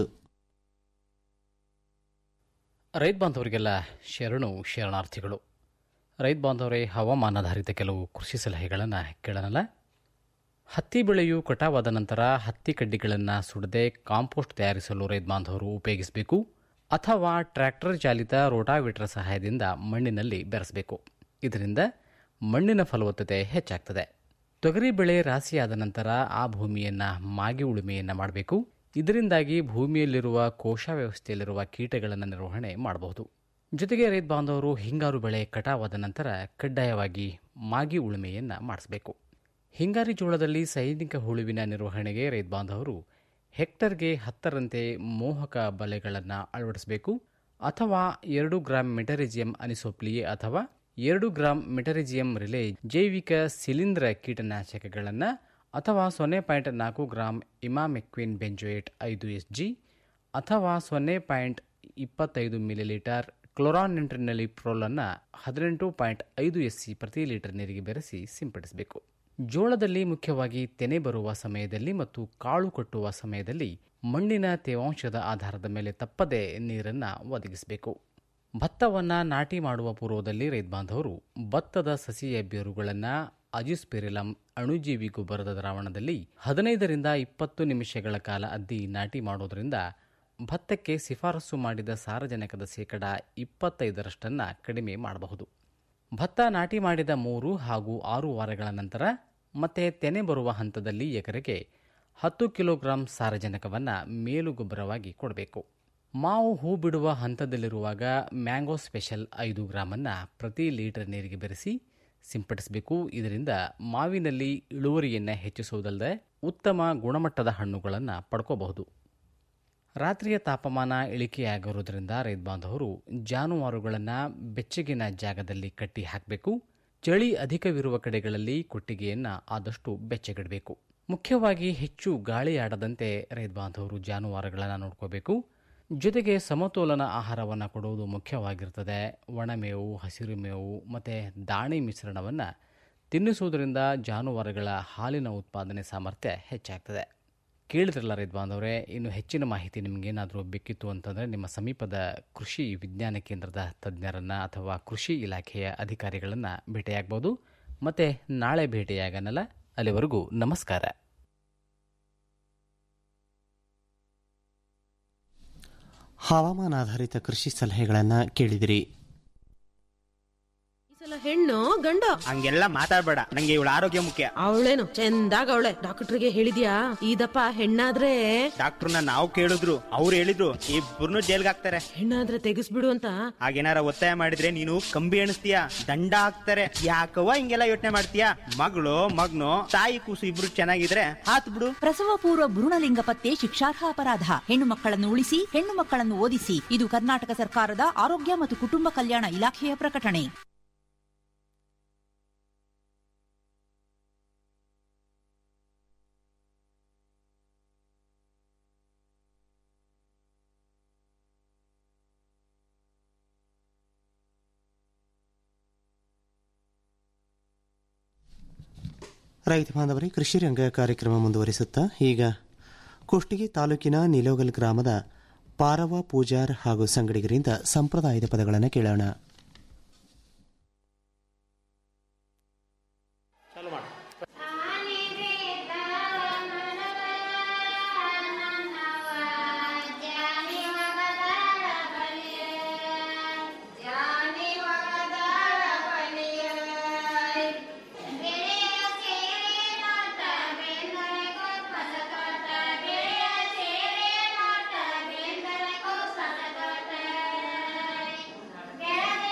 ರೈತ ಬಾಂಧವರಿಗೆಲ್ಲ ಶರಣು ಶರಣಾರ್ಥಿಗಳು ರೈತ ಬಾಂಧವರೇ ಹವಾಮಾನಾಧಾರಿತ ಕೆಲವು ಕೃಷಿ ಸಲಹೆಗಳನ್ನು ಕೇಳೋಣಲ್ಲ ಹತ್ತಿ ಬೆಳೆಯು ಕಟಾವಾದ ನಂತರ ಹತ್ತಿ ಕಡ್ಡಿಗಳನ್ನು ಸುಡದೆ ಕಾಂಪೋಸ್ಟ್ ತಯಾರಿಸಲು ರೈತ ಬಾಂಧವರು ಉಪಯೋಗಿಸಬೇಕು ಅಥವಾ ಟ್ರ್ಯಾಕ್ಟರ್ ಚಾಲಿತ ರೋಟಾವೇಟರ್ ಸಹಾಯದಿಂದ ಮಣ್ಣಿನಲ್ಲಿ ಬೆರೆಸಬೇಕು ಇದರಿಂದ ಮಣ್ಣಿನ ಫಲವತ್ತತೆ ಹೆಚ್ಚಾಗ್ತದೆ ತೊಗರಿ ಬೆಳೆ ರಾಸಿಯಾದ ನಂತರ ಆ ಭೂಮಿಯನ್ನು ಮಾಗಿ ಉಳುಮೆಯನ್ನು ಮಾಡಬೇಕು ಇದರಿಂದಾಗಿ ಭೂಮಿಯಲ್ಲಿರುವ ಕೋಶ ವ್ಯವಸ್ಥೆಯಲ್ಲಿರುವ ಕೀಟಗಳನ್ನು ನಿರ್ವಹಣೆ ಮಾಡಬಹುದು ಜೊತೆಗೆ ರೈತ ಬಾಂಧವರು ಹಿಂಗಾರು ಬೆಳೆ ಕಟಾವಾದ ನಂತರ ಕಡ್ಡಾಯವಾಗಿ ಮಾಗಿ ಉಳುಮೆಯನ್ನು ಮಾಡಿಸಬೇಕು ಹಿಂಗಾರಿ ಜೋಳದಲ್ಲಿ ಸೈನಿಕ ಹುಳುವಿನ ನಿರ್ವಹಣೆಗೆ ರೈತ ಬಾಂಧವರು ಹೆಕ್ಟರ್ಗೆ ಹತ್ತರಂತೆ ಮೋಹಕ ಬಲೆಗಳನ್ನು ಅಳವಡಿಸಬೇಕು ಅಥವಾ ಎರಡು ಗ್ರಾಂ ಮೆಟರಿಜಿಯಂ ಅನಿಸೋಪ್ಲಿಯೆ ಅಥವಾ ಎರಡು ಗ್ರಾಂ ಮೆಟರಿಜಿಯಂ ರಿಲೆ ಜೈವಿಕ ಶಿಲೀಂಧ್ರ ಕೀಟನಾಶಕಗಳನ್ನು ಅಥವಾ ಸೊನ್ನೆ ಪಾಯಿಂಟ್ ನಾಲ್ಕು ಗ್ರಾಂ ಇಮಾಮೆಕ್ವಿನ್ ಬೆಂಜೋಯೇಟ್ ಐದು ಎಸ್ ಜಿ ಅಥವಾ ಸೊನ್ನೆ ಪಾಯಿಂಟ್ ಇಪ್ಪತ್ತೈದು ಮಿಲಿಲೀಟರ್ ಕ್ಲೋರಾನಿಂಟ್ರಿನಲ್ಲಿ ಪ್ರೋಲನ್ನು ಹದಿನೆಂಟು ಪಾಯಿಂಟ್ ಐದು ಎಸ್ ಸಿ ಪ್ರತಿ ಲೀಟರ್ ನೀರಿಗೆ ಬೆರೆಸಿ ಸಿಂಪಡಿಸಬೇಕು ಜೋಳದಲ್ಲಿ ಮುಖ್ಯವಾಗಿ ತೆನೆ ಬರುವ ಸಮಯದಲ್ಲಿ ಮತ್ತು ಕಾಳು ಕಟ್ಟುವ ಸಮಯದಲ್ಲಿ ಮಣ್ಣಿನ ತೇವಾಂಶದ ಆಧಾರದ ಮೇಲೆ ತಪ್ಪದೆ ನೀರನ್ನು ಒದಗಿಸಬೇಕು ಭತ್ತವನ್ನು ನಾಟಿ ಮಾಡುವ ಪೂರ್ವದಲ್ಲಿ ರೈತ ಬಾಂಧವರು ಭತ್ತದ ಸಸಿಯ ಬೇರುಗಳನ್ನು ಅಜಿಸ್ಪೆರಿಲಂ ಅಣುಜೀವಿ ಗೊಬ್ಬರದ ದ್ರಾವಣದಲ್ಲಿ ಹದಿನೈದರಿಂದ ಇಪ್ಪತ್ತು ನಿಮಿಷಗಳ ಕಾಲ ಅದ್ದಿ ನಾಟಿ ಮಾಡೋದರಿಂದ ಭತ್ತಕ್ಕೆ ಶಿಫಾರಸು ಮಾಡಿದ ಸಾರಜನಕದ ಶೇಕಡ ಇಪ್ಪತ್ತೈದರಷ್ಟನ್ನು ಕಡಿಮೆ ಮಾಡಬಹುದು ಭತ್ತ ನಾಟಿ ಮಾಡಿದ ಮೂರು ಹಾಗೂ ಆರು ವಾರಗಳ ನಂತರ ಮತ್ತೆ ತೆನೆ ಬರುವ ಹಂತದಲ್ಲಿ ಎಕರೆಗೆ ಹತ್ತು ಕಿಲೋಗ್ರಾಂ ಸಾರಜನಕವನ್ನು ಮೇಲು ಗೊಬ್ಬರವಾಗಿ ಕೊಡಬೇಕು ಮಾವು ಹೂ ಬಿಡುವ ಹಂತದಲ್ಲಿರುವಾಗ ಮ್ಯಾಂಗೋ ಸ್ಪೆಷಲ್ ಐದು ಗ್ರಾಮನ್ನು ಪ್ರತಿ ಲೀಟರ್ ನೀರಿಗೆ ಬೆರೆಸಿ ಸಿಂಪಡಿಸಬೇಕು ಇದರಿಂದ ಮಾವಿನಲ್ಲಿ ಇಳುವರಿಯನ್ನು ಹೆಚ್ಚಿಸುವುದಲ್ಲದೆ ಉತ್ತಮ ಗುಣಮಟ್ಟದ ಹಣ್ಣುಗಳನ್ನು ಪಡ್ಕೋಬಹುದು ರಾತ್ರಿಯ ತಾಪಮಾನ ಇಳಿಕೆಯಾಗಿರುವುದರಿಂದ ರೈತ ಬಾಂಧವರು ಜಾನುವಾರುಗಳನ್ನು ಬೆಚ್ಚಗಿನ ಜಾಗದಲ್ಲಿ ಕಟ್ಟಿ ಹಾಕಬೇಕು ಚಳಿ ಅಧಿಕವಿರುವ ಕಡೆಗಳಲ್ಲಿ ಕೊಟ್ಟಿಗೆಯನ್ನು ಆದಷ್ಟು ಬೆಚ್ಚಗಿಡಬೇಕು ಮುಖ್ಯವಾಗಿ ಹೆಚ್ಚು ಗಾಳಿಯಾಡದಂತೆ ರೈತ ಬಾಂಧವರು ಜಾನುವಾರುಗಳನ್ನು ನೋಡ್ಕೋಬೇಕು ಜೊತೆಗೆ ಸಮತೋಲನ ಆಹಾರವನ್ನು ಕೊಡುವುದು ಮುಖ್ಯವಾಗಿರ್ತದೆ ಒಣಮೇವು ಹಸಿರು ಮೇವು ಮತ್ತು ದಾಣಿ ಮಿಶ್ರಣವನ್ನು ತಿನ್ನಿಸುವುದರಿಂದ ಜಾನುವಾರುಗಳ ಹಾಲಿನ ಉತ್ಪಾದನೆ ಸಾಮರ್ಥ್ಯ ಹೆಚ್ಚಾಗ್ತದೆ ಕೇಳಿದ್ರಲ್ಲ ರೈತ ಬಾಂಧವರೇ ಇನ್ನು ಹೆಚ್ಚಿನ ಮಾಹಿತಿ ನಿಮಗೇನಾದರೂ ಬೇಕಿತ್ತು ಅಂತಂದರೆ ನಿಮ್ಮ ಸಮೀಪದ ಕೃಷಿ ವಿಜ್ಞಾನ ಕೇಂದ್ರದ ತಜ್ಞರನ್ನು ಅಥವಾ ಕೃಷಿ ಇಲಾಖೆಯ ಅಧಿಕಾರಿಗಳನ್ನು ಭೇಟಿಯಾಗ್ಬೋದು ಮತ್ತು ನಾಳೆ ಭೇಟಿಯಾಗನಲ್ಲ ಅಲ್ಲಿವರೆಗೂ ನಮಸ್ಕಾರ ಹವಾಮಾನಾಧಾರಿತ ಕೃಷಿ ಸಲಹೆಗಳನ್ನು ಕೇಳಿದಿರಿ ಹೆಣ್ಣು ಗಂಡ ಹಂಗೆಲ್ಲ ಮಾತಾಡ್ಬೇಡ ನಂಗೆ ಇವಳ ಆರೋಗ್ಯ ಮುಖ್ಯ ಅವಳೇನು ಚಂದಾಗ ಅವಳೆ ಡಾಕ್ಟರ್ಗೆ ಹೇಳಿದ್ಯಾ ಇದಪ್ಪ ಹೆಣ್ಣಾದ್ರೆ ಡಾಕ್ಟರ್ನ ನಾವು ಕೇಳಿದ್ರು ಅವ್ರು ಹೇಳಿದ್ರು ಇಬ್ಬರನ್ನು ಜೈಲ್ಗೆ ಹಾಕ್ತಾರೆ ಹೆಣ್ಣಾದ್ರೆ ತೆಗಿಸ್ಬಿಡು ಅಂತ ಹಾಗೇನಾರ ಒತ್ತಾಯ ಮಾಡಿದ್ರೆ ನೀನು ಕಂಬಿ ಎಣಿಸ್ತೀಯ ದಂಡ ಹಾಕ್ತಾರೆ ಯಾಕವ್ವ ಹಿಂಗೆಲ್ಲ ಯೋಚನೆ ಮಾಡ್ತೀಯ ಮಗಳು ಮಗ್ನು ತಾಯಿ ಕೂಸು ಇಬ್ರು ಚೆನ್ನಾಗಿದ್ರೆ ಹಾತ್ ಬಿಡು ಪ್ರಸವ ಪೂರ್ವ ಭ್ರೂಣಲಿಂಗ ಪತ್ತೆ ಶಿಕ್ಷಾರ್ಹ ಅಪರಾಧ ಹೆಣ್ಣು ಮಕ್ಕಳನ್ನು ಉಳಿಸಿ ಹೆಣ್ಣು ಮಕ್ಕಳನ್ನು ಓದಿಸಿ ಇದು ಕರ್ನಾಟಕ ಸರ್ಕಾರದ ಆರೋಗ್ಯ ಮತ್ತು ಕುಟುಂಬ ಕಲ್ಯಾಣ ಇಲಾಖೆಯ ಪ್ರಕಟಣೆ ರೈತ ಬಾಂಧವರೇ ಕೃಷಿ ರಂಗ ಕಾರ್ಯಕ್ರಮ ಮುಂದುವರಿಸುತ್ತಾ ಈಗ ಕುಷ್ಟಗಿ ತಾಲೂಕಿನ ನಿಲೋಗಲ್ ಗ್ರಾಮದ ಪಾರವ ಪೂಜಾರ್ ಹಾಗೂ ಸಂಗಡಿಗರಿಂದ ಸಂಪ್ರದಾಯದ ಪದಗಳನ್ನು ಕೇಳೋಣ Yeah.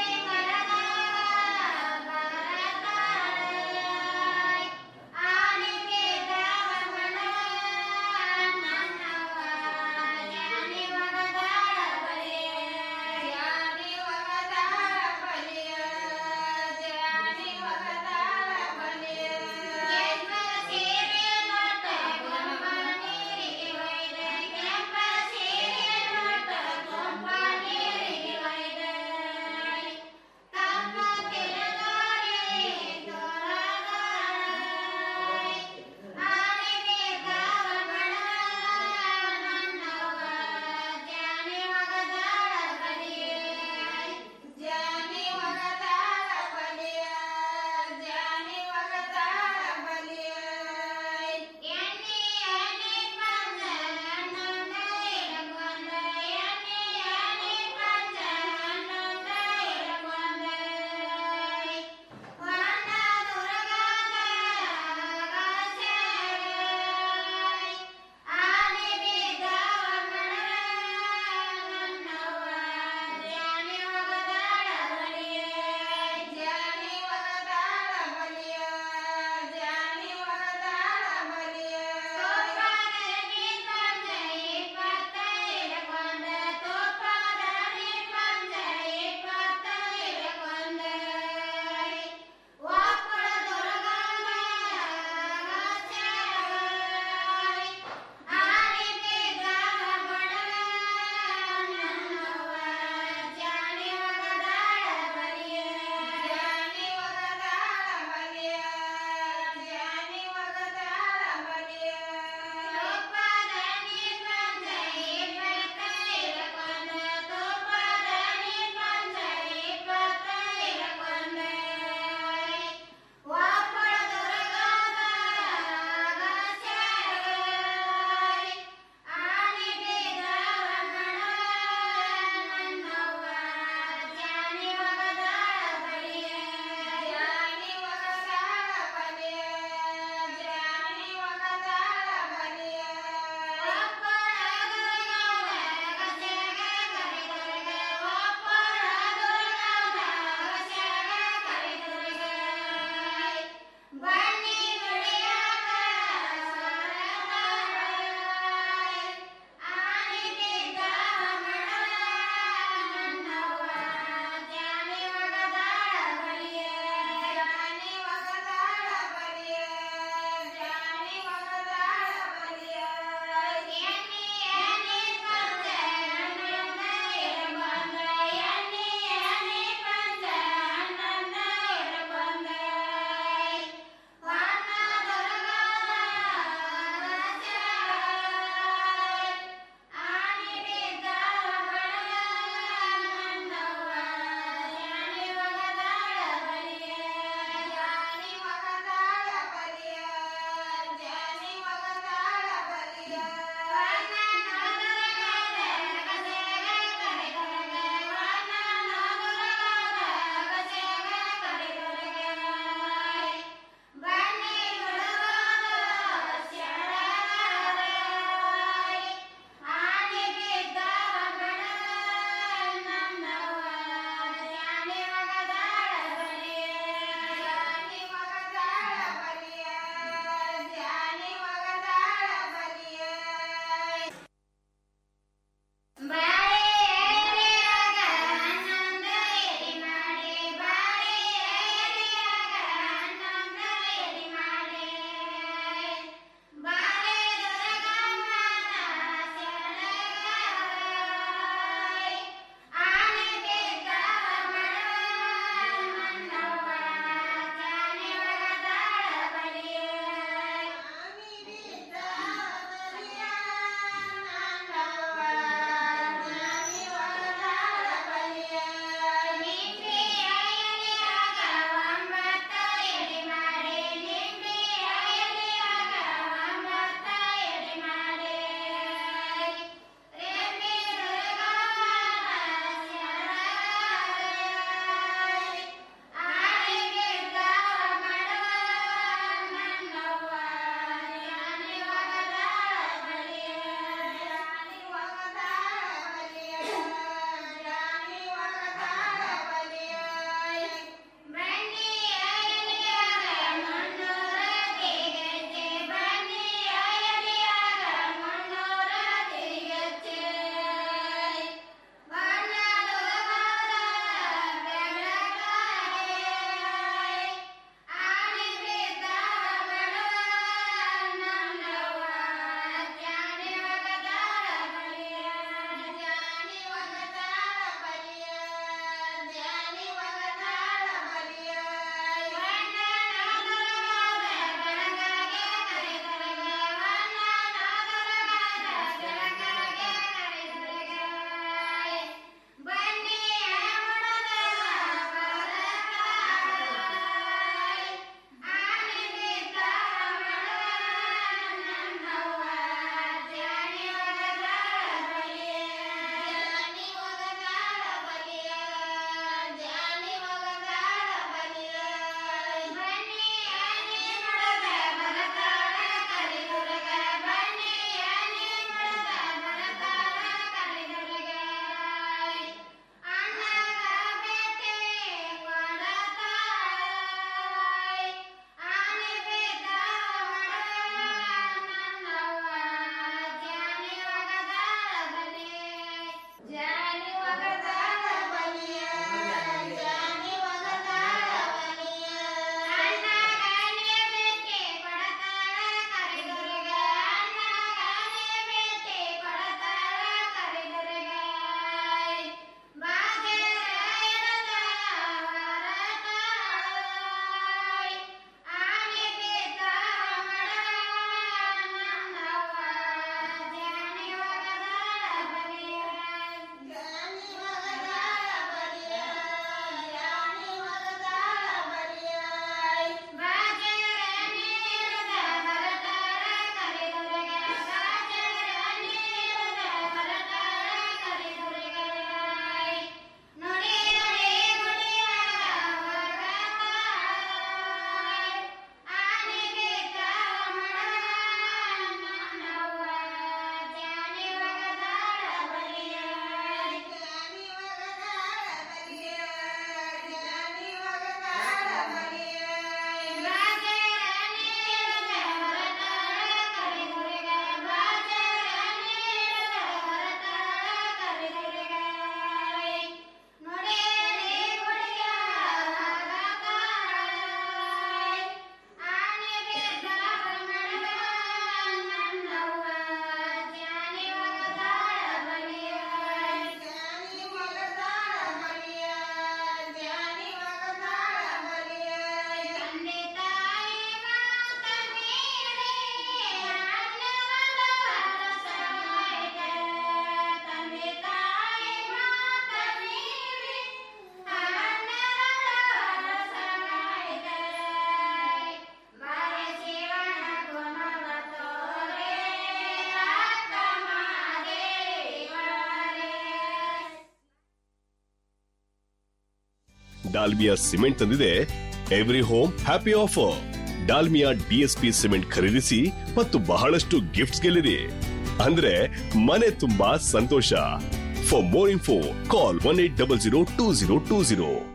ಡಾಲ್ಮಿಯಾ ಸಿಮೆಂಟ್ ತಂದಿದೆ every home happy offer Dalmia DSP cement ಖರೀದಿಸಿ ಮತ್ತು ಬಹಳಷ್ಟು ಗಿಫ್ಟ್ಸ್ ಗೆಲ್ಲಿರಿ ಅಂದ್ರೆ ಮನೆ ತುಂಬಾ ಸಂತೋಷ for more info call one eight double zero two zero two zero